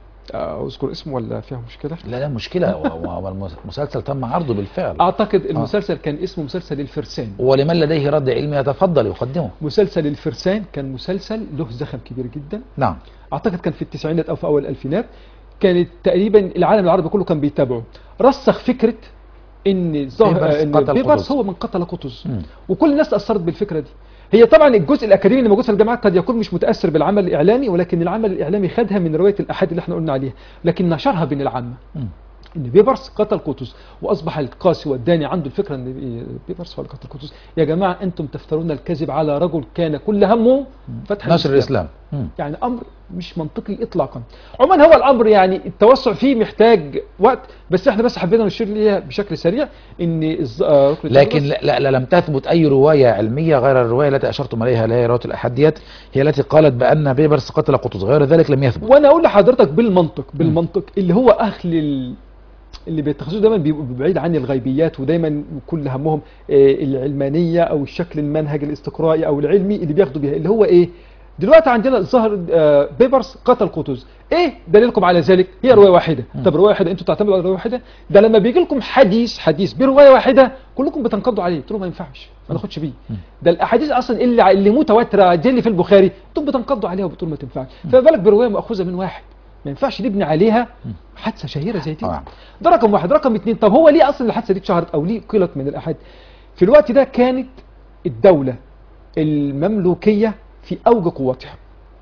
آه، أذكر اسمه ولا فيها مشكلة لا لا مشكله و- و- والمسلسل تم عرضه بالفعل أعتقد المسلسل كان اسمه مسلسل الفرسان ولمن لديه رد علمي يتفضل يقدمه مسلسل الفرسان كان مسلسل له زخم كبير جدا نعم اعتقد كان في التسعينات او في اول الالفينات كانت تقريبا العالم العربي كله كان بيتابعه رسخ فكره ان ظاهر بيبرس ان قتل بيبرس قطز. هو من قتل قطز مم. وكل الناس تاثرت بالفكره دي هي طبعا الجزء الاكاديمي اللي موجود في الجامعات قد يكون مش متاثر بالعمل الاعلامي ولكن العمل الاعلامي خدها من روايه الاحاد اللي احنا قلنا عليها لكن نشرها بين العامه مم. ان بيبرس قتل قطز واصبح القاسي والداني عنده الفكره ان بيبرس هو اللي قتل قطز يا جماعه انتم تفترون الكذب على رجل كان كل همه فتح نشر الاسلام مم. يعني امر مش منطقي اطلاقا عموما هو الامر يعني التوسع فيه محتاج وقت بس احنا بس حبينا نشير ليها بشكل سريع ان الز- آه، ركن لكن التجرس- لا, لا لم تثبت اي روايه علميه غير الروايه التي اشرتم اليها اللي هي روايه الاحاديات هي التي قالت بان بيبرس قتل قطز غير ذلك لم يثبت وانا اقول لحضرتك بالمنطق بالمنطق اللي هو اهل ال... اللي بيتخذوه دايما بيبقوا بعيد عن الغيبيات ودايما كل همهم آه، العلمانيه او الشكل المنهج الاستقرائي او العلمي اللي بياخدوا بيها اللي هو ايه دلوقتي عندنا ظهر آه، بيبرس قتل قطز ايه دليلكم على ذلك هي روايه واحده طب روايه واحده انتوا تعتمدوا على روايه واحده ده لما بيجي لكم حديث حديث بروايه واحده كلكم بتنقضوا عليه تقولوا ما ينفعش ما ناخدش بيه ده الاحاديث اصلا اللي اللي متواتره دي اللي في البخاري انتم بتنقضوا عليها وبتقولوا ما تنفعش فما بالك بروايه ماخوذه من واحد ما ينفعش نبني عليها حادثه شهيره زي دي آه. ده رقم واحد رقم اتنين طب هو ليه اصلا الحادثه دي اتشهرت او ليه قيلت من الاحاد في الوقت ده كانت الدوله المملوكيه في اوج قوتها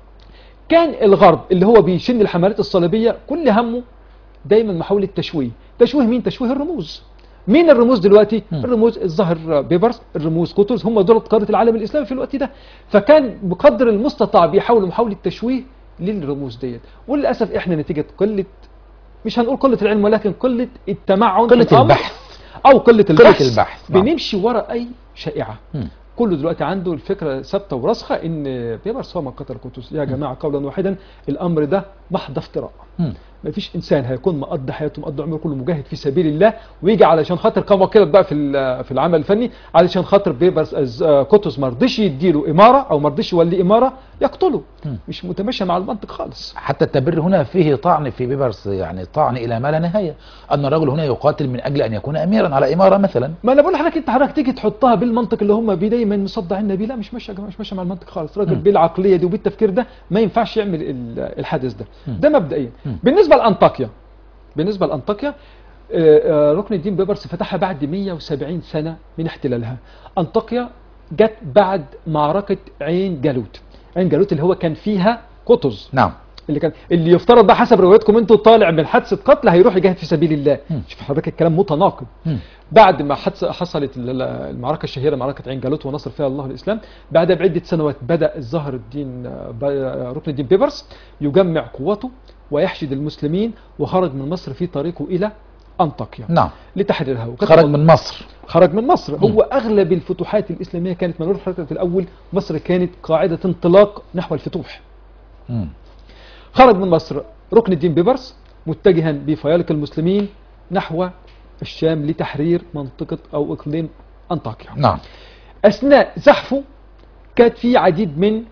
كان الغرب اللي هو بيشن الحملات الصليبيه كل همه دايما محاوله تشويه تشويه مين تشويه الرموز مين الرموز دلوقتي مم. الرموز الظاهر بيبرس الرموز قطز هم دول قاده العالم الاسلامي في الوقت ده فكان بقدر المستطاع بيحاولوا محاوله تشويه للرموز ديت وللاسف احنا نتيجه قله مش هنقول قله العلم ولكن قله التمعن في قله الأمر البحث او قله البحث, البحث، نعم. بنمشي ورا اي شائعه مم. كله دلوقتي عنده الفكره ثابته وراسخه ان بيبرس هو من قتل قطز يا جماعه قولا واحدا الامر ده محض افتراء مم. ما فيش انسان هيكون مقضي حياته مقضي عمره كله مجاهد في سبيل الله ويجي علشان خاطر كما وكلت بقى في ال- في العمل الفني علشان خاطر بيبرس أز- آه، قطز ما رضيش يديله اماره او ما رضيش يوليه اماره يقتله مم. مش متماشى مع المنطق خالص حتى التبرير هنا فيه طعن في بيبرس يعني طعن الى ما لا نهايه ان الرجل هنا يقاتل من اجل ان يكون اميرا على اماره مثلا ما انا بقول لحضرتك انت حضرتك تيجي تحطها بالمنطق اللي هم بيه دايما مصدعين بيه لا مش ماشيه يا جماعه مش ماشيه مع المنطق خالص راجل مم. بالعقليه دي وبالتفكير ده ما ينفعش يعمل ال- الحادث ده مم. ده مبدئيا مم. بالنسبه لانطاكيا بالنسبه لانطاكيا آه، آه، ركن الدين بيبرس فتحها بعد 170 سنه من احتلالها انطاكيا جت بعد معركه عين جالوت عين جالوت اللي هو كان فيها قطز نعم اللي كان اللي يفترض بقى حسب روايتكم انتوا طالع من حادثه قتل هيروح يجاهد في سبيل الله مم. شوف حضرتك الكلام متناقض مم. بعد ما حدث حصلت ال- ال- المعركه الشهيره معركه عين جالوت ونصر فيها الله الاسلام بعدها بعده سنوات بدا الظاهر الدين آه، ب- آه، ركن الدين بيبرس يجمع قوته ويحشد المسلمين وخرج من مصر في طريقه الى انطاكيا نعم لتحريرها وكانت خرج من مصر خرج من مصر مم. هو اغلب الفتوحات الاسلاميه كانت من الفترة في الاول مصر كانت قاعده انطلاق نحو الفتوح مم. خرج من مصر ركن الدين بيبرس متجها بفيالق المسلمين نحو الشام لتحرير منطقة أو إقليم أنطاكيا نعم أثناء زحفه كانت في عديد من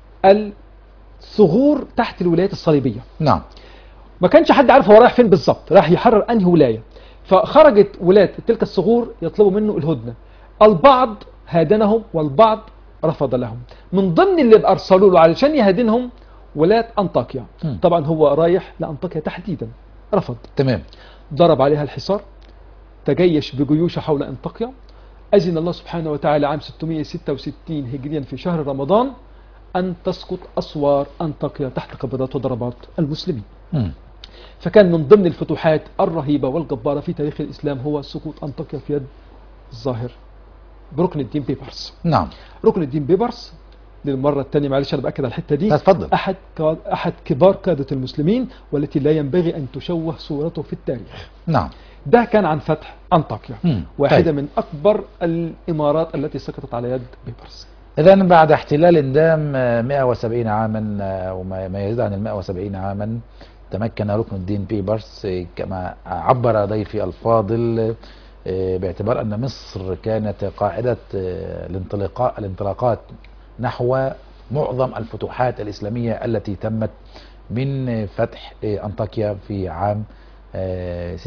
الثغور تحت الولايات الصليبية نعم ما كانش حد عارف هو رايح فين بالظبط راح يحرر أنهي ولاية فخرجت ولاة تلك الثغور يطلبوا منه الهدنة البعض هادنهم والبعض رفض لهم من ضمن اللي أرسلوا له علشان يهادنهم ولاة أنطاكيا مم. طبعا هو رايح لأنطاكيا تحديدا رفض تمام ضرب عليها الحصار تجيش بجيوش حول أنطاكيا أذن الله سبحانه وتعالى عام 666 هجريا في شهر رمضان أن تسقط أسوار أنطاكيا تحت قبضات وضربات المسلمين مم. فكان من ضمن الفتوحات الرهيبة والجبارة في تاريخ الإسلام هو سقوط أنطاكيا في يد الظاهر بركن الدين بيبرس نعم ركن الدين بيبرس للمرة الثانية معلش أنا بأكد على الحتة دي لا، اتفضل أحد كا- أحد كبار قادة المسلمين والتي لا ينبغي أن تشوه صورته في التاريخ نعم ده كان عن فتح أنطاكيا مم. واحدة طيب. من أكبر الإمارات التي سقطت على يد بيبرس إذا بعد احتلال دام آه، 170 عاما آه، وما ما يزيد عن ال 170 عاما تمكن ركن الدين بيبرس آه، كما عبر ضيفي الفاضل آه، باعتبار أن مصر كانت قاعدة آه، الانطلاقات الانطلاقات نحو معظم الفتوحات الإسلامية التي تمت من فتح آه، أنطاكيا في عام آه،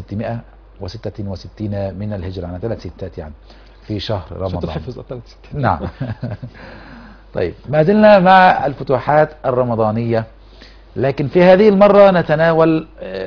666 من الهجرة يعني ثلاث ستات يعني في شهر عشان رمضان تحفظ الثلاث ست نعم طيب ما زلنا مع الفتوحات الرمضانية لكن في هذه المرة نتناول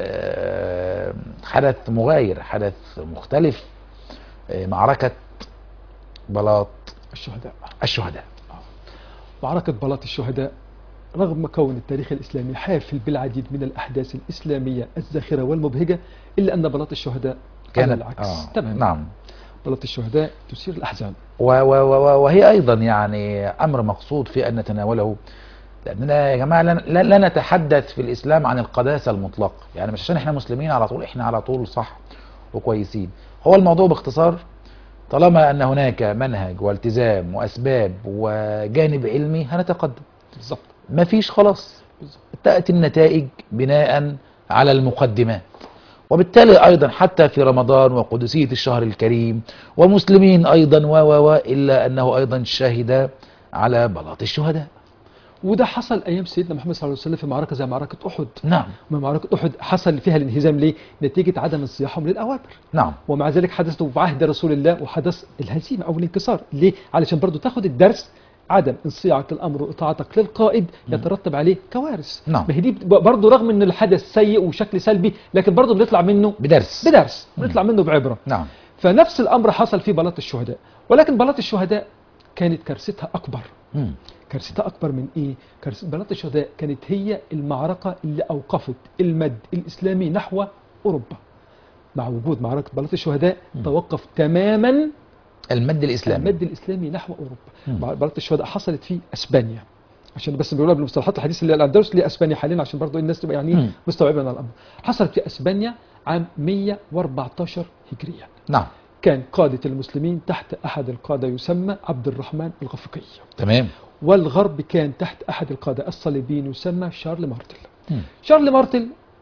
آه، حدث مغاير حدث مختلف آه، معركة بلاط الشهداء الشهداء معركة بلاط الشهداء رغم كون التاريخ الإسلامي حافل بالعديد من الأحداث الإسلامية الزاخرة والمبهجة إلا أن بلاط الشهداء على كانت العكس آه تماما نعم بلاط الشهداء تثير الأحزان و و و وهي أيضا يعني أمر مقصود في أن نتناوله لأننا يا جماعة لا- لا, لا نتحدث في الإسلام عن القداسة المطلقة يعني مش عشان إحنا مسلمين على طول إحنا على طول صح وكويسين هو الموضوع باختصار طالما أن هناك منهج والتزام وأسباب وجانب علمي هنتقدم بالظبط مفيش خلاص بالظبط. تأتي النتائج بناء على المقدمات وبالتالي أيضا حتى في رمضان وقدسية الشهر الكريم ومسلمين أيضا و و و إلا أنه أيضا شهد على بلاط الشهداء وده حصل أيام سيدنا محمد صلى الله عليه وسلم في معركة زي معركة أحد نعم ما معركة أحد حصل فيها الانهزام ليه؟ نتيجة عدم انصياحهم للأوامر نعم ومع ذلك حدث في عهد رسول الله وحدث الهزيمة أو الانكسار ليه؟ علشان برضو تاخد الدرس عدم انصياعك للأمر وإطاعتك للقائد يترتب عليه كوارث نعم. ما هي دي برضو رغم أن الحدث سيء وشكل سلبي لكن برضو بنطلع منه بدرس بدرس بنطلع منه بعبرة نعم فنفس الأمر حصل في بلاط الشهداء ولكن بلاط الشهداء كانت كارثتها أكبر مم. كارثتها أكبر من إيه؟ كارثة بلاط الشهداء كانت هي المعركة اللي أوقفت المد الإسلامي نحو أوروبا مع وجود معركة بلاط الشهداء توقف تماما المد الإسلامي المد الإسلامي نحو أوروبا مم. مع- بلاط الشهداء حصلت في أسبانيا عشان بس بيقولها بالمصطلحات الحديثة اللي هي الأندلس اللي هي أسبانيا حاليا عشان برضو الناس تبقى يعني مم. مستوعبة من الأمر حصلت في أسبانيا عام 114 هجريا نعم كان قادة المسلمين تحت أحد القادة يسمى عبد الرحمن الغفقي تمام والغرب كان تحت أحد القادة الصليبيين يسمى شارل مارتل مم. شارل مارتل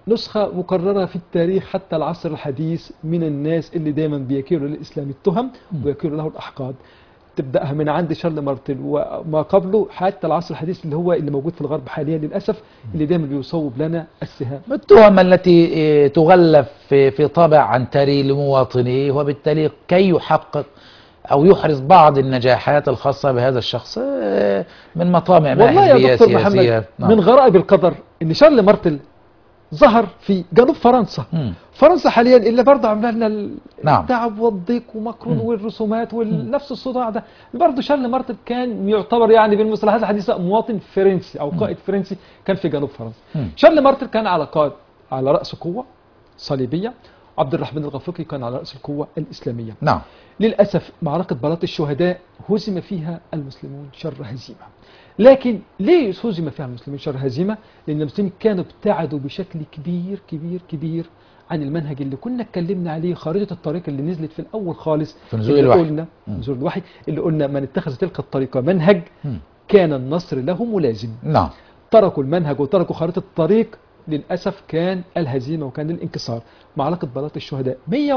نسخة مكررة في التاريخ حتى العصر الحديث من الناس اللي دايما بيكيلوا للإسلام التهم مم. ويكيلوا له الأحقاد تبدأها من عند شارل مارتن وما قبله حتى العصر الحديث اللي هو اللي موجود في الغرب حاليا للأسف اللي دايما بيصوب لنا السهام التهم التي آه، تغلف في في طابع عنتري لمواطنيه وبالتالي كي يحقق أو يحرز بعض النجاحات الخاصة بهذا الشخص آه، من مطامع ما والله يا حزبية دكتور سياسية محمد نعم. من غرائب القدر ان شارل مارتل ظهر في جنوب فرنسا مم. فرنسا حاليا اللي برضه عامله لنا نعم. التعب والضيق ومكرون مم. والرسومات ونفس الصداع ده برضه شارل مارتل كان يعتبر يعني بالمصطلحات الحديثه مواطن فرنسي او قائد فرنسي كان في جنوب فرنسا مم. شارل مارتل كان على قائد على راس قوه صليبيه عبد الرحمن الغفرقي كان على راس القوه الاسلاميه نعم للأسف معركة بلاط الشهداء هزم فيها المسلمون شر هزيمة لكن ليه هزم فيها المسلمين شر هزيمة؟ لأن المسلمين كانوا ابتعدوا بشكل كبير كبير كبير عن المنهج اللي كنا اتكلمنا عليه خارطة الطريق اللي نزلت في الأول خالص في نزول اللي الوحي. قلنا مم. نزول الوحي اللي قلنا من اتخذ تلك الطريقة منهج مم. كان النصر له ملازم نعم تركوا المنهج وتركوا خريطة الطريق للأسف كان الهزيمة وكان الانكسار معركة بلاط الشهداء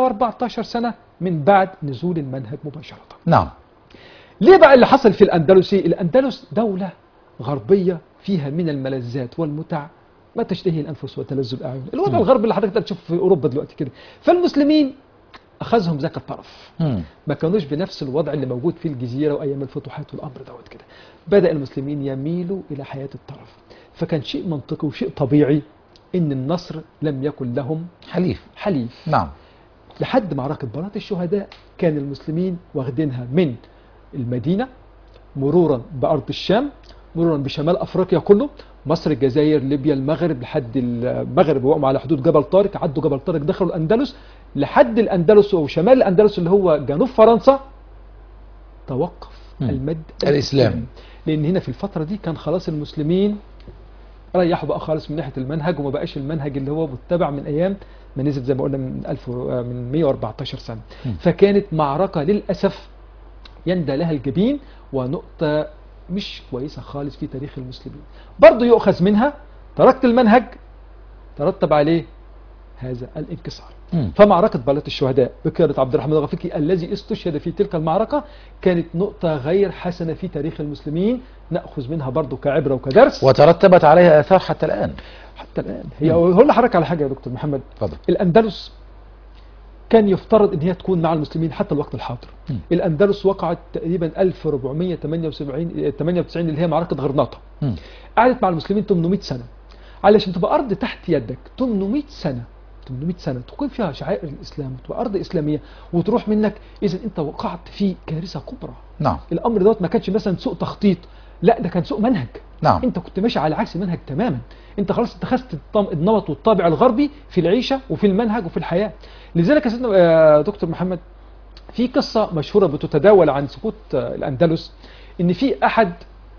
114 سنة من بعد نزول المنهج مباشرة نعم ليه بقى اللي حصل في الأندلس إيه؟ الأندلس دولة غربية فيها من الملذات والمتع ما تشتهي الأنفس وتلذ الأعين الوضع مم. الغربي اللي حضرتك تشوفه في أوروبا دلوقتي كده فالمسلمين أخذهم ذاك الطرف مم. ما كانوش بنفس الوضع اللي موجود في الجزيرة وأيام الفتوحات والأمر دوت كده بدأ المسلمين يميلوا إلى حياة الطرف فكان شيء منطقي وشيء طبيعي إن النصر لم يكن لهم حليف حليف نعم لحد معركة بلاط الشهداء كان المسلمين واخدينها من المدينة مرورا بأرض الشام مرورا بشمال أفريقيا كله مصر الجزائر ليبيا المغرب لحد المغرب وقعوا على حدود جبل طارق عدوا جبل طارق دخلوا الأندلس لحد الأندلس أو شمال الأندلس اللي هو جنوب فرنسا توقف مم. المد الإسلامي. لأن هنا في الفترة دي كان خلاص المسلمين ريحوا بقى خالص من ناحية المنهج وما بقاش المنهج اللي هو متبع من أيام ما نزل زي ما قلنا من 1000 و- من 114 سنة مم. فكانت معركة للأسف يندى لها الجبين ونقطة مش كويسة خالص في تاريخ المسلمين برضه يؤخذ منها تركت المنهج ترتب عليه هذا الانكسار مم. فمعركة بلاط الشهداء بقيادة عبد الرحمن الغفيقي الذي استشهد في تلك المعركة كانت نقطة غير حسنة في تاريخ المسلمين نأخذ منها برضه كعبرة وكدرس وترتبت عليها آثار حتى الآن حتى الآن هي هقول لحضرتك على حاجة يا دكتور محمد تفضل الأندلس كان يفترض ان هي تكون مع المسلمين حتى الوقت الحاضر مم. الأندلس وقعت تقريبا 1478 98 اللي هي معركة غرناطة مم. قعدت مع المسلمين 800 سنة علشان تبقى أرض تحت يدك 800 سنة 800 سنة تكون فيها شعائر الإسلام وتبقى أرض إسلامية وتروح منك إذا أنت وقعت في كارثة كبرى نعم الأمر دوت ما كانش مثلا سوء تخطيط لا ده كان سوء منهج نعم انت كنت ماشي على عكس المنهج تماما انت خلاص اتخذت الطم- النمط والطابع الغربي في العيشه وفي المنهج وفي الحياه لذلك يا سيدنا يا دكتور محمد في قصه مشهوره بتتداول عن سقوط آه، الاندلس ان في احد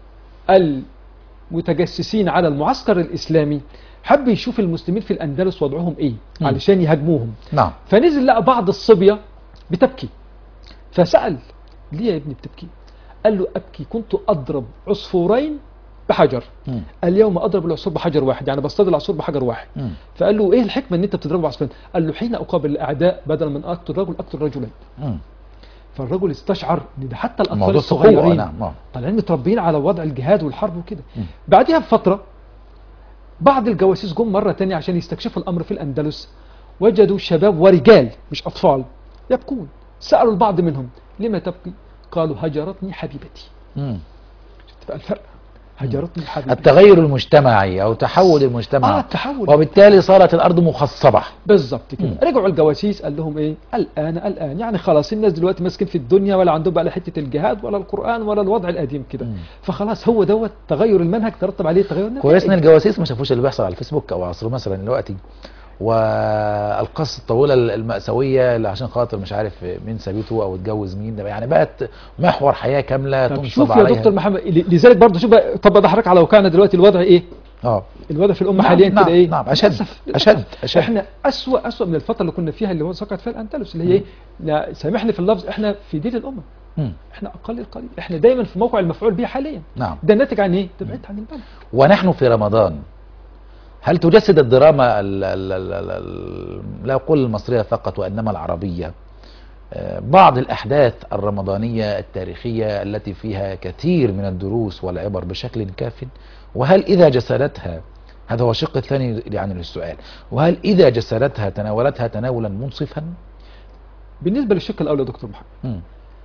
المتجسسين على المعسكر الاسلامي حب يشوف المسلمين في الاندلس وضعهم ايه مم. علشان يهاجموهم نعم فنزل لقى بعض الصبية بتبكي فسأل ليه يا ابني بتبكي قال له أبكي كنت أضرب عصفورين بحجر مم. اليوم أضرب العصفور بحجر واحد يعني بصطاد العصفور بحجر واحد مم. فقال له إيه الحكمة إن أنت بتضربه بعصفورين قال له حين أقابل الأعداء بدل من أقتل رجل أقتل رجلين مم. فالرجل استشعر إن ده حتى الأطفال الموضوع قوة الصغيرين نعم نعم. طالعين متربيين على وضع الجهاد والحرب وكده مم. بعدها بفترة بعض الجواسيس جم مرة تانية عشان يستكشفوا الأمر في الأندلس وجدوا شباب ورجال مش أطفال يبكون سألوا البعض منهم لما تبكي قالوا هجرتني حبيبتي مم. شفت بقى الفرق هجرتني حبيبتي التغير المجتمعي أو تحول المجتمع آه التحول وبالتالي صارت الأرض مخصبة بالظبط كده مم. رجعوا الجواسيس قال لهم ايه الان الان يعني خلاص الناس دلوقتي ماسكين في الدنيا ولا عندهم بقى لا حته الجهاد ولا القران ولا الوضع القديم كده مم. فخلاص هو دوت تغير المنهج ترتب عليه تغير النتائج. كويس ان الجواسيس ما شافوش اللي بيحصل على الفيسبوك او عصره مثلا دلوقتي والقصة الطويلة المأساوية اللي عشان خاطر مش عارف مين سابته او اتجوز مين ده يعني بقت محور حياة كاملة طب تنصب شوف يا عليها دكتور محمد ل- لذلك برضه شوف بقى- طب ده حضرتك على واقعنا دلوقتي الوضع ايه؟ اه الوضع في الامه نعم، حاليا نعم، كده ايه؟ نعم، أشد، للأسف، أشد، للأسف. أشد. احنا اسوأ اسوأ من الفتره اللي كنا فيها اللي هو سقط فيها الاندلس اللي هي ايه؟ لا، سامحني في اللفظ احنا في دين الامه مم. احنا اقل القليل احنا دايما في موقع المفعول به حاليا نعم ده الناتج عن ايه؟ ده بعدت عن المنهج ونحن في رمضان هل تجسد الدراما ال ال ال ال ال لا أقول المصرية فقط وإنما العربية آه، بعض الأحداث الرمضانية التاريخية التي فيها كثير من الدروس والعبر بشكل كاف وهل إذا جسدتها هذا هو الشق الثاني يعني للسؤال وهل إذا جسدتها تناولتها تناولا منصفا بالنسبه للشق الاول يا دكتور محمد مم.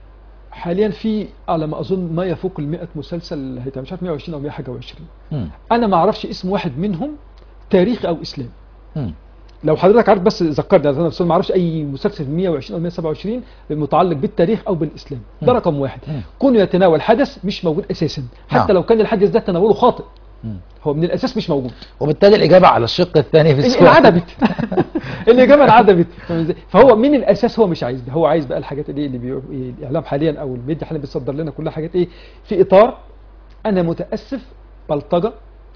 حاليا في على ما اظن ما يفوق ال 100 مسلسل هيتعمل مش عارف 120 او 100 حاجه و20 مم. انا ما اعرفش اسم واحد منهم تاريخي او اسلامي مم. لو حضرتك عارف بس ذكرني انا نفسي ما اعرفش اي مسلسل 120 او 127 متعلق بالتاريخ او بالاسلام ده مم. رقم واحد مم. كونه يتناول حدث مش موجود اساسا حتى نعم. لو كان الحدث ده تناوله خاطئ مم. هو من الاساس مش موجود وبالتالي الإجابة على الشق الثاني في السؤال انعدمت الاجابه انعدمت فاهم إزاي؟ فهو من الاساس هو مش عايز ده هو عايز بقى الحاجات اللي اللي بي... الاعلام حاليا او الميديا حاليا بتصدر لنا كلها حاجات ايه في اطار انا متاسف بلطجه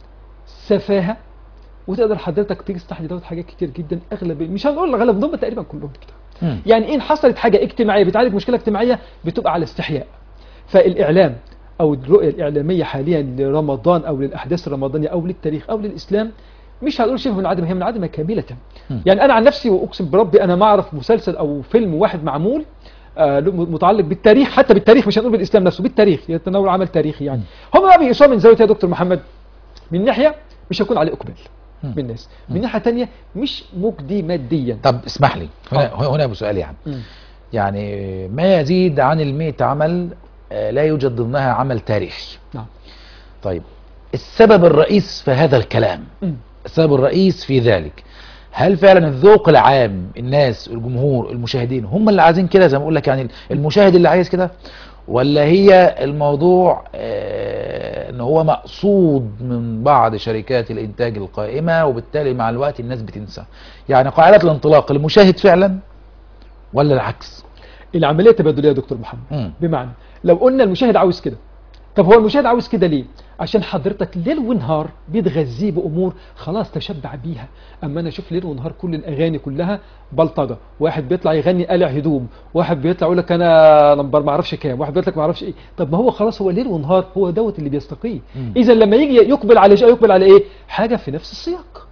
سفاهه وتقدر حضرتك تستحدي دوت حاجات كتير جدا اغلب مش هنقول اغلب دول تقريبا كلهم كده مم. يعني ان حصلت حاجه اجتماعيه بتعالج مشكله اجتماعيه بتبقى على استحياء فالاعلام او الرؤيه الاعلاميه حاليا لرمضان او للاحداث الرمضانيه او للتاريخ او للاسلام مش هنقول شبه منعدمه هي منعدمه كامله مم. يعني انا عن نفسي واقسم بربي انا ما اعرف مسلسل او فيلم واحد معمول آه، له متعلق بالتاريخ حتى بالتاريخ مش هنقول بالاسلام نفسه بالتاريخ يتناول عمل تاريخي يعني هم بقى بيقيسوها من زاويه يا دكتور محمد من ناحيه مش هيكون عليه اقبال مم. من الناس من ناحيه ثانيه مش مجدي ماديا طب اسمح لي هنا, هنا أبو سؤال يعني مم. يعني ما يزيد عن المئة عمل آه، لا يوجد ضمنها عمل تاريخي نعم طيب السبب الرئيس في هذا الكلام مم. السبب الرئيس في ذلك هل فعلا الذوق العام الناس الجمهور المشاهدين هم اللي عايزين كده زي ما اقول لك يعني المشاهد اللي عايز كده ولا هي الموضوع آه، ان هو مقصود من بعض شركات الانتاج القائمة وبالتالي مع الوقت الناس بتنسى يعني قاعدة الانطلاق المشاهد فعلا ولا العكس العمليه تبادليه يا دكتور محمد مم. بمعنى لو قلنا المشاهد عاوز كده طب هو المشاهد عاوز كده ليه عشان حضرتك ليل ونهار بتغذيه بامور خلاص تشبع بيها اما انا اشوف ليل ونهار كل الاغاني كلها بلطجه واحد بيطلع يغني قلع هدوم واحد بيطلع يقول لك انا نمبر ما اعرفش كام واحد بيطلع ما اعرفش ايه طب ما هو خلاص هو ليل ونهار هو دوت اللي بيستقيه مم. اذا لما يجي يقبل على شيء يقبل على ايه حاجه في نفس السياق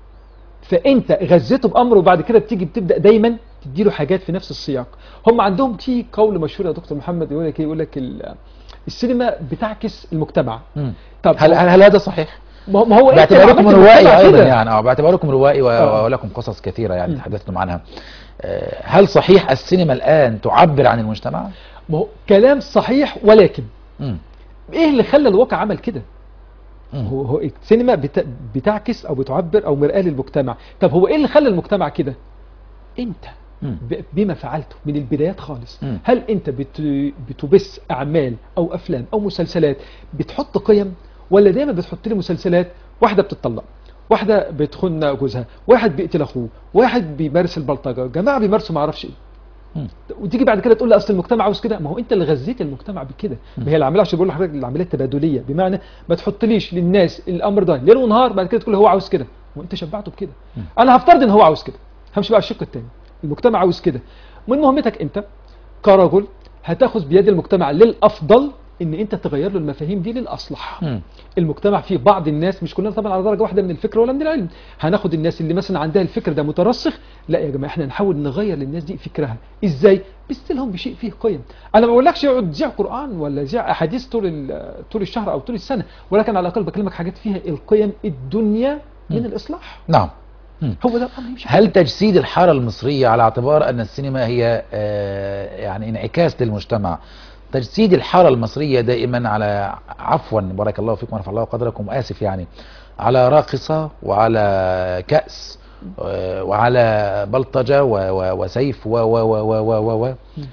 فانت غذيته بامر وبعد كده بتيجي بتبدا دايما تديله حاجات في نفس السياق هم عندهم في قول مشهور يا دكتور محمد يقول لك ايه يقول لك ال- السينما بتعكس المجتمع مم. طب هل, هو- هل, هل هذا صحيح؟ ما هو- ما هو انت باعتباركم عملت روائي المجتمع ايضا كده. يعني اه باعتباركم روائي و- آه. ولكم قصص كثيره يعني مم. تحدثتم عنها آه، هل صحيح السينما الان تعبر عن المجتمع؟ ما هو كلام صحيح ولكن مم. ايه اللي خلى الواقع عمل كده مم. هو هو السينما بت... بتعكس او بتعبر او مرآة للمجتمع طب هو ايه اللي خلى المجتمع كده انت مم. ب- بما فعلته من البدايات خالص مم. هل انت بت... بتبث اعمال او افلام او مسلسلات بتحط قيم ولا دايما بتحط لي مسلسلات واحده بتطلق واحده بتخن جوزها واحد بيقتل اخوه واحد بيمارس البلطجه جماعه بيمارسوا ما اعرفش ايه مم. وتيجي بعد كده تقول لي اصل المجتمع عاوز كده ما هو انت اللي غذيت المجتمع بكده ما هي العمليه عشان بقول لحضرتك العمليه التبادليه بمعنى ما تحطليش للناس الامر ده ليل ونهار بعد كده تقول هو عاوز كده وانت شبعته بكده انا هفترض ان هو عاوز كده همشي بقى الشق الثاني المجتمع عاوز كده من مهمتك انت كرجل هتاخذ بيد المجتمع للافضل ان انت تغير له المفاهيم دي للاصلح مم. المجتمع فيه بعض الناس مش كلنا طبعا على درجه واحده من الفكر ولا من العلم هناخد الناس اللي مثلا عندها الفكر ده مترسخ لا يا جماعه احنا نحاول نغير للناس دي فكرها ازاي بستلهم بشيء فيه قيم انا ما بقولكش اقعد تذيع قران ولا تذيع احاديث طول ال- طول الشهر او طول السنه ولكن على الاقل بكلمك حاجات فيها القيم الدنيا من مم. الاصلاح نعم مم. هو ده الامر يمشي هل تجسيد الحارة المصرية على اعتبار أن السينما هي آه، يعني انعكاس للمجتمع تجسيد الحارة المصرية دائما على عفوا بارك الله فيكم ورفع الله قدركم آسف يعني على راقصة وعلى كأس آه، وعلى بلطجة و- و- وسيف و و و و و و و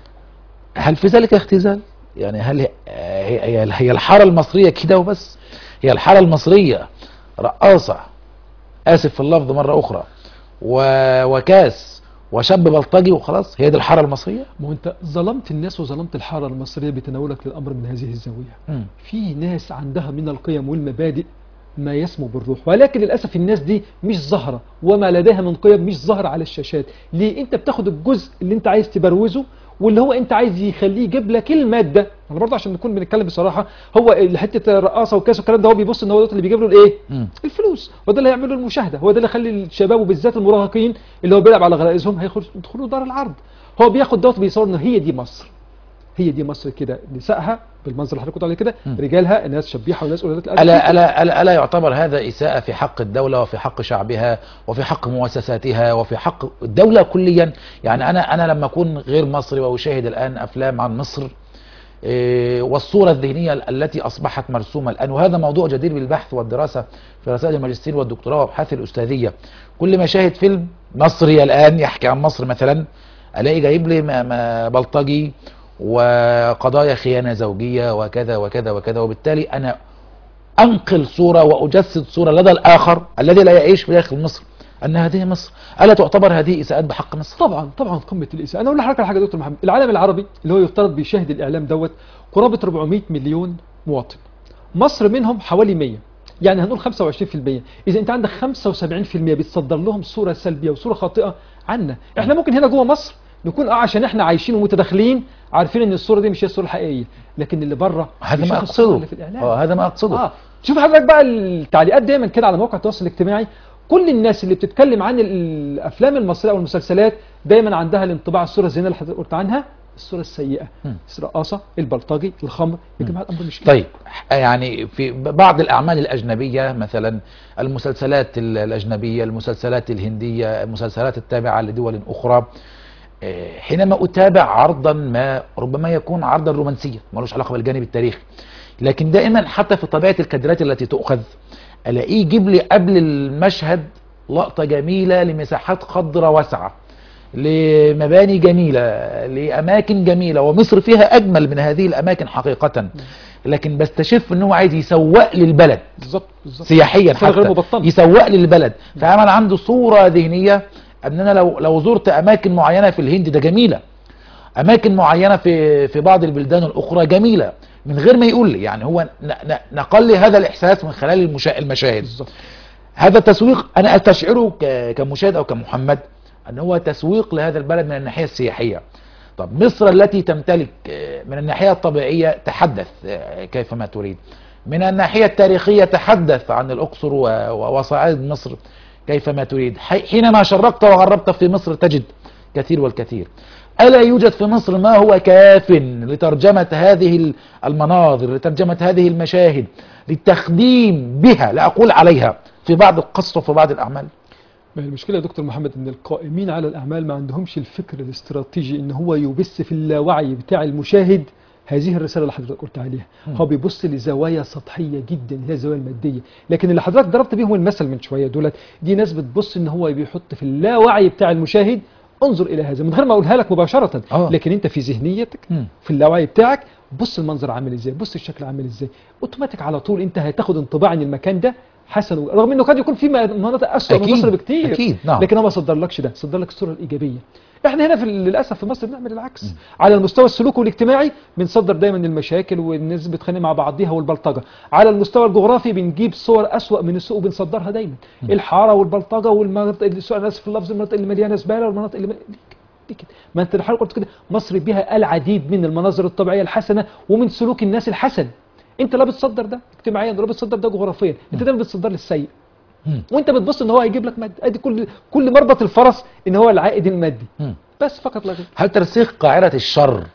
هل في ذلك اختزال؟ يعني هل هي- هي هي- هي الحارة المصرية كده وبس؟ هي الحارة المصرية رقاصة آسف في اللفظ مرة أخرى و- وكاس وشاب بلطجي وخلاص هي دي الحارة المصرية؟ ما هو انت ظلمت الناس وظلمت الحاره المصريه بتناولك للامر من هذه الزاويه مم. في ناس عندها من القيم والمبادئ ما يسمو بالروح ولكن للاسف الناس دي مش ظاهره وما لديها من قيم مش ظاهره على الشاشات ليه انت بتاخد الجزء اللي انت عايز تبروزه واللي هو انت عايز يخليه يجيب لك الماده انا برضه عشان نكون بنتكلم بصراحه هو حته الرقاصه والكاس والكلام ده هو بيبص ان هو دوت اللي بيجيب له الايه مم. الفلوس وده اللي هيعمل له المشاهده هو ده اللي يخلي الشباب وبالذات المراهقين اللي هو بيلعب على غرائزهم هيخش- يدخلوا دار العرض هو بياخد دوت بيصور ان هي دي مصر هي دي مصر كده نسائها بالمنظر اللي حضرتك قلت عليه كده مم. رجالها الناس شبيحه والناس قلالات الادب ألا, ألا, ألا, ألا يعتبر هذا إساءة في حق الدولة وفي حق شعبها وفي حق مؤسساتها وفي حق الدولة كليا يعني أنا أنا لما أكون غير مصري وأشاهد الآن أفلام عن مصر إيه، والصورة الذهنية التي أصبحت مرسومة الآن وهذا موضوع جدير بالبحث والدراسة في رسائل الماجستير والدكتوراه وابحاث الأستاذية كل ما شاهد فيلم مصري الآن يحكي عن مصر مثلا ألاقي جايب لي ما- ما بلطجي وقضايا خيانة زوجية وكذا وكذا وكذا وبالتالي أنا أنقل صورة وأجسد صورة لدى الآخر الذي لا يعيش في داخل مصر أن هذه مصر ألا تعتبر هذه إساءات بحق مصر طبعا طبعا قمه الاساءه انا اقول لحضرتك على حاجه يا دكتور محمد العالم العربي اللي هو يفترض بيشاهد الاعلام دوت قرابه 400 مليون مواطن مصر منهم حوالي 100 يعني هنقول 25% اذا انت عندك 75% بتصدر لهم صوره سلبيه وصوره خاطئه عنا احنا ممكن هنا جوه مصر نكون اه عشان احنا عايشين ومتداخلين عارفين ان الصوره دي مش هي الصوره الحقيقيه لكن اللي بره هذا ما بيشوف الصورة أقصده اللي في الاعلام آه، هذا ما أقصده اه شوف حضرتك بقى التعليقات دايما كده على مواقع التواصل الاجتماعي كل الناس اللي بتتكلم عن ال- الافلام المصريه او المسلسلات دايما عندها الانطباع الصوره الزينه اللي حضرتك قلت عنها الصوره السيئه مم. الرقاصه البلطجي الخمر يا جماعه الامر مش كده طيب يعني في بعض الأعمال الأجنبية مثلا المسلسلات ال- الأجنبية المسلسلات الهندية المسلسلات التابعة لدول أخرى آه، حينما أتابع عرضا ما ربما يكون عرضا رومانسيا ملوش علاقة بالجانب التاريخي لكن دائما حتى في طبيعة الكادرات التي تؤخذ ألاقيه يجيب لي قبل المشهد لقطة جميلة لمساحات خضراء واسعة لمباني جميلة لأماكن جميلة ومصر فيها أجمل من هذه الأماكن حقيقة لكن بستشف أنه عايز يسوق للبلد بالظبط بالظبط سياحيا صورة غير حتى مبطنة. يسوق لي البلد فعمل عنده صورة ذهنية ان انا لو لو زرت اماكن معينة في الهند ده جميلة اماكن معينة في في بعض البلدان الاخرى جميلة من غير ما يقول لي يعني هو ن- ن- نقل لي هذا الاحساس من خلال المشا... المشاهد بالظبط هذا تسويق انا استشعره ك- كمشاهد او كمحمد ان هو تسويق لهذا البلد من الناحيه السياحيه طب مصر التي تمتلك آه، من الناحيه الطبيعيه تحدث آه، كيفما تريد من الناحيه التاريخيه تحدث عن الاقصر و- و- وصعيد مصر كيفما تريد حي- حينما شرقت وغربت في مصر تجد كثير والكثير ألا يوجد في مصر ما هو كاف لترجمة هذه المناظر لترجمة هذه المشاهد للتخديم بها لا أقول عليها في بعض القصر وفي بعض الأعمال ما هي المشكله يا دكتور محمد ان القائمين على الاعمال ما عندهمش الفكر الاستراتيجي ان هو يبث في اللاوعي بتاع المشاهد هذه الرساله اللي حضرتك قلت عليها مم. هو بيبص لزوايا سطحيه جدا هي الزوايا الماديه لكن اللي حضرتك ضربت بيهم المثل من شويه دولت دي ناس بتبص ان هو بيحط في اللاوعي بتاع المشاهد انظر الى هذا من غير ما اقولها لك مباشره آه. لكن انت في ذهنيتك مم. في اللاوعي بتاعك بص المنظر عامل ازاي بص الشكل عامل ازاي اوتوماتيك على طول انت هتاخد انطباع ان المكان ده حسن و- رغم انه قد يكون في م- مناطق اسوء من أكيد، مصر بكتير أكيد، نعم. لكن هو ما صدرلكش ده صدر لك الصوره الايجابيه احنا هنا في ال- للاسف في مصر بنعمل العكس على المستوى السلوكي والاجتماعي بنصدر دايما المشاكل والناس بتخانق مع بعضيها والبلطجه على المستوى الجغرافي بنجيب صور اسوأ من السوق وبنصدرها دايما الحاره والبلطجه والمناطق اللي سواء اسف في اللفظ المناطق اللي مليانه زباله والمناطق اللي مل- دي كده ما انت الحلقه قلت كده مصر بها العديد من المناظر الطبيعيه الحسنه ومن سلوك الناس الحسن انت لا بتصدر ده اجتماعيا ولا بتصدر ده جغرافيا انت دايما بتصدر لي السيء مم. وانت بتبص ان هو هيجيب لك مادي ادي كل كل مربط الفرس ان هو العائد المادي مم. بس فقط لا غير هل ترسيخ قاعدة الشر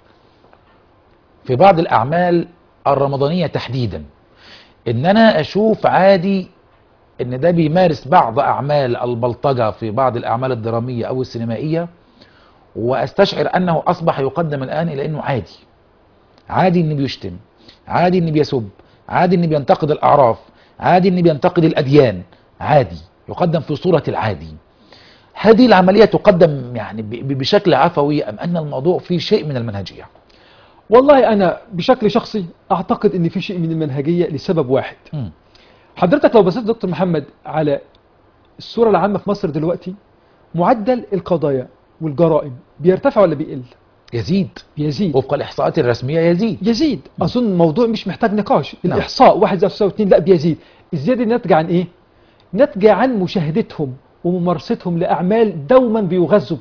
في بعض الأعمال الرمضانية تحديدا إن أنا أشوف عادي إن ده بيمارس بعض أعمال البلطجة في بعض الأعمال الدرامية أو السينمائية وأستشعر أنه أصبح يقدم الآن إلى أنه عادي عادي إن بيشتم عادي إن بيسب عادي إن بينتقد الأعراف عادي إن بينتقد الأديان عادي يقدم في صورة العادي هذه العملية تقدم يعني ب- ب- بشكل عفوي أم أن الموضوع فيه شيء من المنهجية والله انا بشكل شخصي اعتقد ان في شيء من المنهجيه لسبب واحد مم. حضرتك لو بصيت دكتور محمد على الصوره العامه في مصر دلوقتي معدل القضايا والجرائم بيرتفع ولا بيقل يزيد بيزيد وفق الإحصاءات الرسمية يزيد يزيد اظن الموضوع مش محتاج نقاش نعم. الاحصاء واحد زائد تساوي اتنين لا بيزيد الزياده دي ناتجه عن ايه ناتجه عن مشاهدتهم وممارستهم لاعمال دوما بيغذوا بيها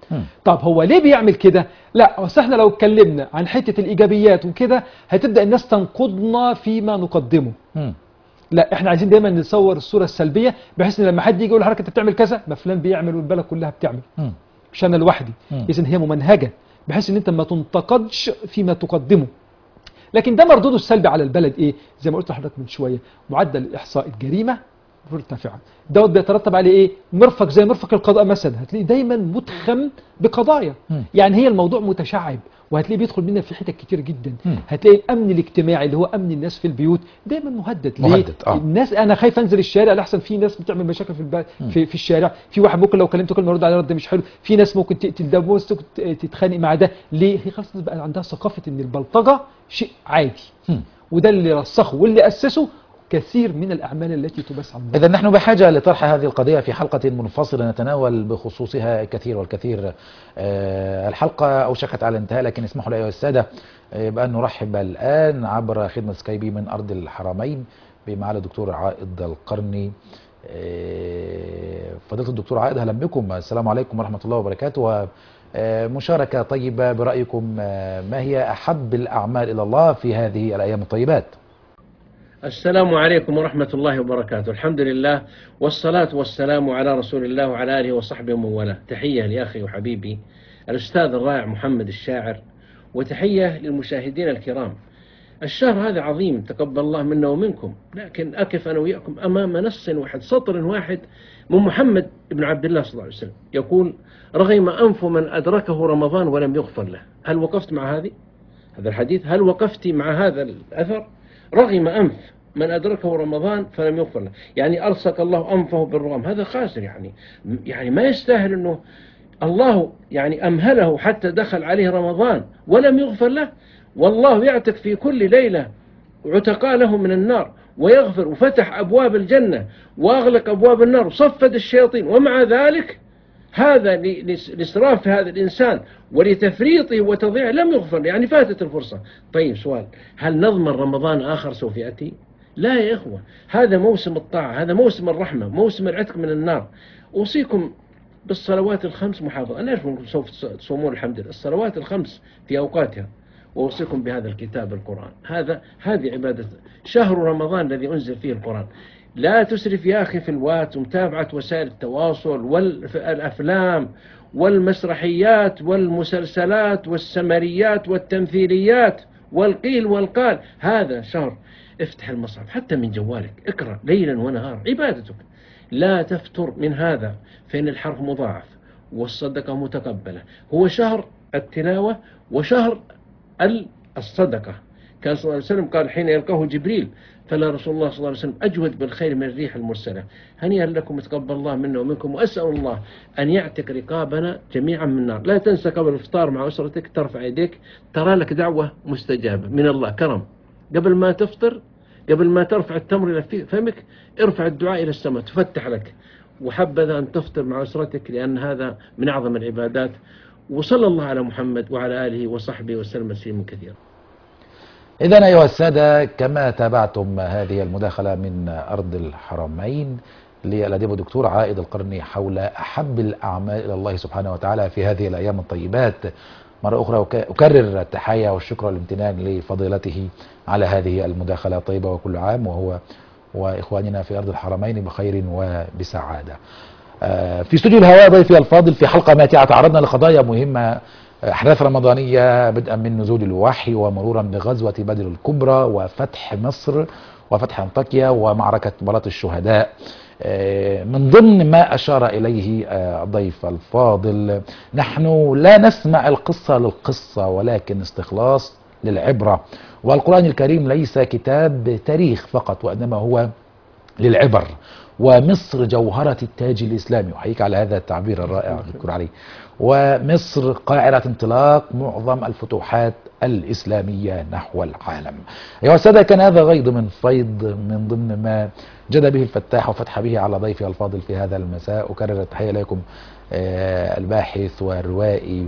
مم. طب هو ليه بيعمل كده لا اصل احنا لو اتكلمنا عن حته الايجابيات وكده هتبدا الناس تنقضنا فيما نقدمه مم. لا احنا عايزين دايما نصور الصوره السلبيه بحيث ان لما حد يجي يقول لحضرتك انت بتعمل كذا ما فلان بيعمل والبلد كلها بتعمل مم. مش انا لوحدي مم. اذا هي ممنهجه بحيث ان انت ما تنتقدش فيما تقدمه لكن ده مردوده السلبي على البلد ايه زي ما قلت لحضرتك من شويه معدل احصاء الجريمه مرتفعا دوت بيترتب عليه ايه مرفق زي مرفق القضاء مثلا هتلاقيه دايما متخم بقضايا مم. يعني هي الموضوع متشعب وهتلاقيه بيدخل منها في حتت كتير جدا مم. هتلاقي الامن الاجتماعي اللي هو امن الناس في البيوت دايما مهدد ليه مهدد، آه. الناس انا خايف انزل الشارع لحسن في ناس بتعمل مشاكل في الب... مم. في, في الشارع في واحد ممكن لو كلمته كلمه يرد عليه رد مش حلو في ناس ممكن تقتل ده ممكن تتخانق مع ده ليه هي خلاص بقى عندها ثقافه ان البلطجه شيء عادي مم. وده اللي رسخه واللي اسسه كثير من الاعمال التي تبث عن الناس. إذا نحن بحاجة لطرح هذه القضية في حلقة منفصلة نتناول بخصوصها الكثير والكثير آه، الحلقة أوشكت على الانتهاء لكن اسمحوا لي أيها السادة آه، بأن نرحب الآن عبر خدمة سكايبي من أرض الحرمين بمعالي الدكتور عائد القرني آه، فضيلة الدكتور عائد أهلا بكم السلام عليكم ورحمة الله وبركاته ومشاركة طيبة برأيكم آه، ما هي أحب الأعمال إلى الله في هذه الأيام الطيبات السلام عليكم ورحمة الله وبركاته الحمد لله والصلاة والسلام على رسول الله وعلى آله وصحبه ومن والاه تحية لأخي وحبيبي الأستاذ الرائع محمد الشاعر وتحية للمشاهدين الكرام الشهر هذا عظيم تقبل الله منا ومنكم لكن أقف أنا وياكم أمام نص واحد سطر واحد من محمد بن عبد الله صلى الله عليه وسلم يقول رغم أنف من أدركه رمضان ولم يغفر له هل وقفت مع هذه هذا الحديث هل وقفت مع هذا الأثر رغم أنف من أدركه رمضان فلم يغفر له يعني ألصق الله أنفه بالرغم هذا خاسر يعني يعني ما يستاهل أنه الله يعني أمهله حتى دخل عليه رمضان ولم يغفر له والله يعتق في كل ليلة عتقاء له من النار ويغفر وفتح أبواب الجنة وأغلق أبواب النار وصفد الشياطين ومع ذلك هذا ل- لس- لإسراف هذا الإنسان ولتفريطه وتضييعه لم يغفر له، يعني فاتت الفرصة طيب سؤال هل نضمن رمضان آخر سوف يأتي لا يا إخوة هذا موسم الطاعة هذا موسم الرحمة موسم العتق من النار أوصيكم بالصلوات الخمس محافظة أنا أعرف أنكم سوف تصومون الحمد لله الصلوات الخمس في أوقاتها وأوصيكم بهذا الكتاب القرآن هذا هذه عبادة شهر رمضان الذي أنزل فيه القرآن لا تسرف يا أخي في الوات ومتابعة وسائل التواصل والأفلام والمسرحيات والمسلسلات والسمريات والتمثيليات والقيل والقال هذا شهر افتح المصحف حتى من جوالك اقرأ ليلا ونهارا عبادتك لا تفتر من هذا فإن الحرف مضاعف والصدقة متقبلة هو شهر التلاوة وشهر ال- الصدقة كان صلى الله عليه وسلم قال حين يلقاه جبريل فلا رسول الله صلى الله عليه وسلم أجود بالخير من الريح المرسلة هنيئا لكم تقبل الله منا ومنكم وأسأل الله أن يعتق رقابنا جميعا من النار لا تنسى قبل الإفطار مع أسرتك ترفع يديك ترى لك دعوة مستجابة من الله كرم قبل ما تفطر قبل ما ترفع التمر إلى في- فمك ارفع الدعاء إلى السماء تفتح لك وحبذا أن تفطر مع أسرتك لأن هذا من أعظم العبادات وصلى الله على محمد وعلى آله وصحبه وسلم تسليما كثيرا إذا أيها السادة كما تابعتم هذه المداخلة من أرض الحرمين للأديب الدكتور عائد القرني حول أحب الأعمال إلى الله سبحانه وتعالى في هذه الأيام الطيبات مرة أخرى أك- أكرر التحية والشكر والامتنان لفضيلته على هذه المداخلة الطيبة وكل عام وهو وإخواننا في أرض الحرمين بخير وبسعادة آه، في استوديو الهواء ضيفي الفاضل في حلقة ماتعة تعرضنا لقضايا مهمة أحداث رمضانية بدءا من نزول الوحي ومرورا بغزوة بدر الكبرى وفتح مصر وفتح أنطاكيا ومعركة بلاط الشهداء آه، من ضمن ما أشار إليه آه، الضيف الفاضل نحن لا نسمع القصة للقصة ولكن استخلاص للعبرة والقرآن الكريم ليس كتاب تاريخ فقط وإنما هو للعبر ومصر جوهرة التاج الإسلامي وحيك على هذا التعبير الرائع أذكر عليه ومصر قاعدة انطلاق معظم الفتوحات الإسلامية نحو العالم أيها السادة كان هذا غيض من فيض من ضمن ما جد به الفتاح وفتح به على ضيفي الفاضل في هذا المساء أكرر التحية إليكم آه، الباحث والروائي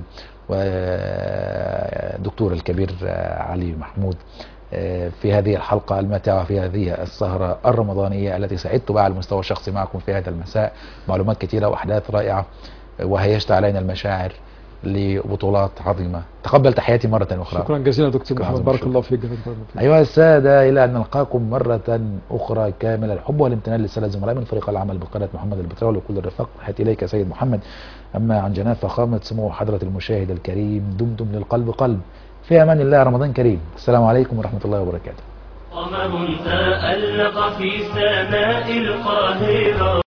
ودكتور الكبير آه، علي محمود آه، في هذه الحلقة الماتعة في هذه السهرة الرمضانية التي سعدت بها على المستوى الشخصي معكم في هذا المساء معلومات كثيرة وأحداث رائعة وهيجت علينا المشاعر لبطولات عظيمة تقبل تحياتي مرة أخرى شكرا جزيلا دكتور شكرا محمد عظيم، بارك شكرا. الله فيك جزاك الله خير. أيها السادة إلى أن نلقاكم مرة أخرى كامل الحب والامتنان للسادة الزملاء من فريق العمل بقناة محمد البتراوي وكل الرفاق تحياتي إليك يا سيد محمد أما عن جناب فخامة سمو حضرة المشاهد الكريم دمتم للقلب قلب في أمان الله رمضان كريم السلام عليكم ورحمة الله وبركاته قمر تألق في سماء القاهرة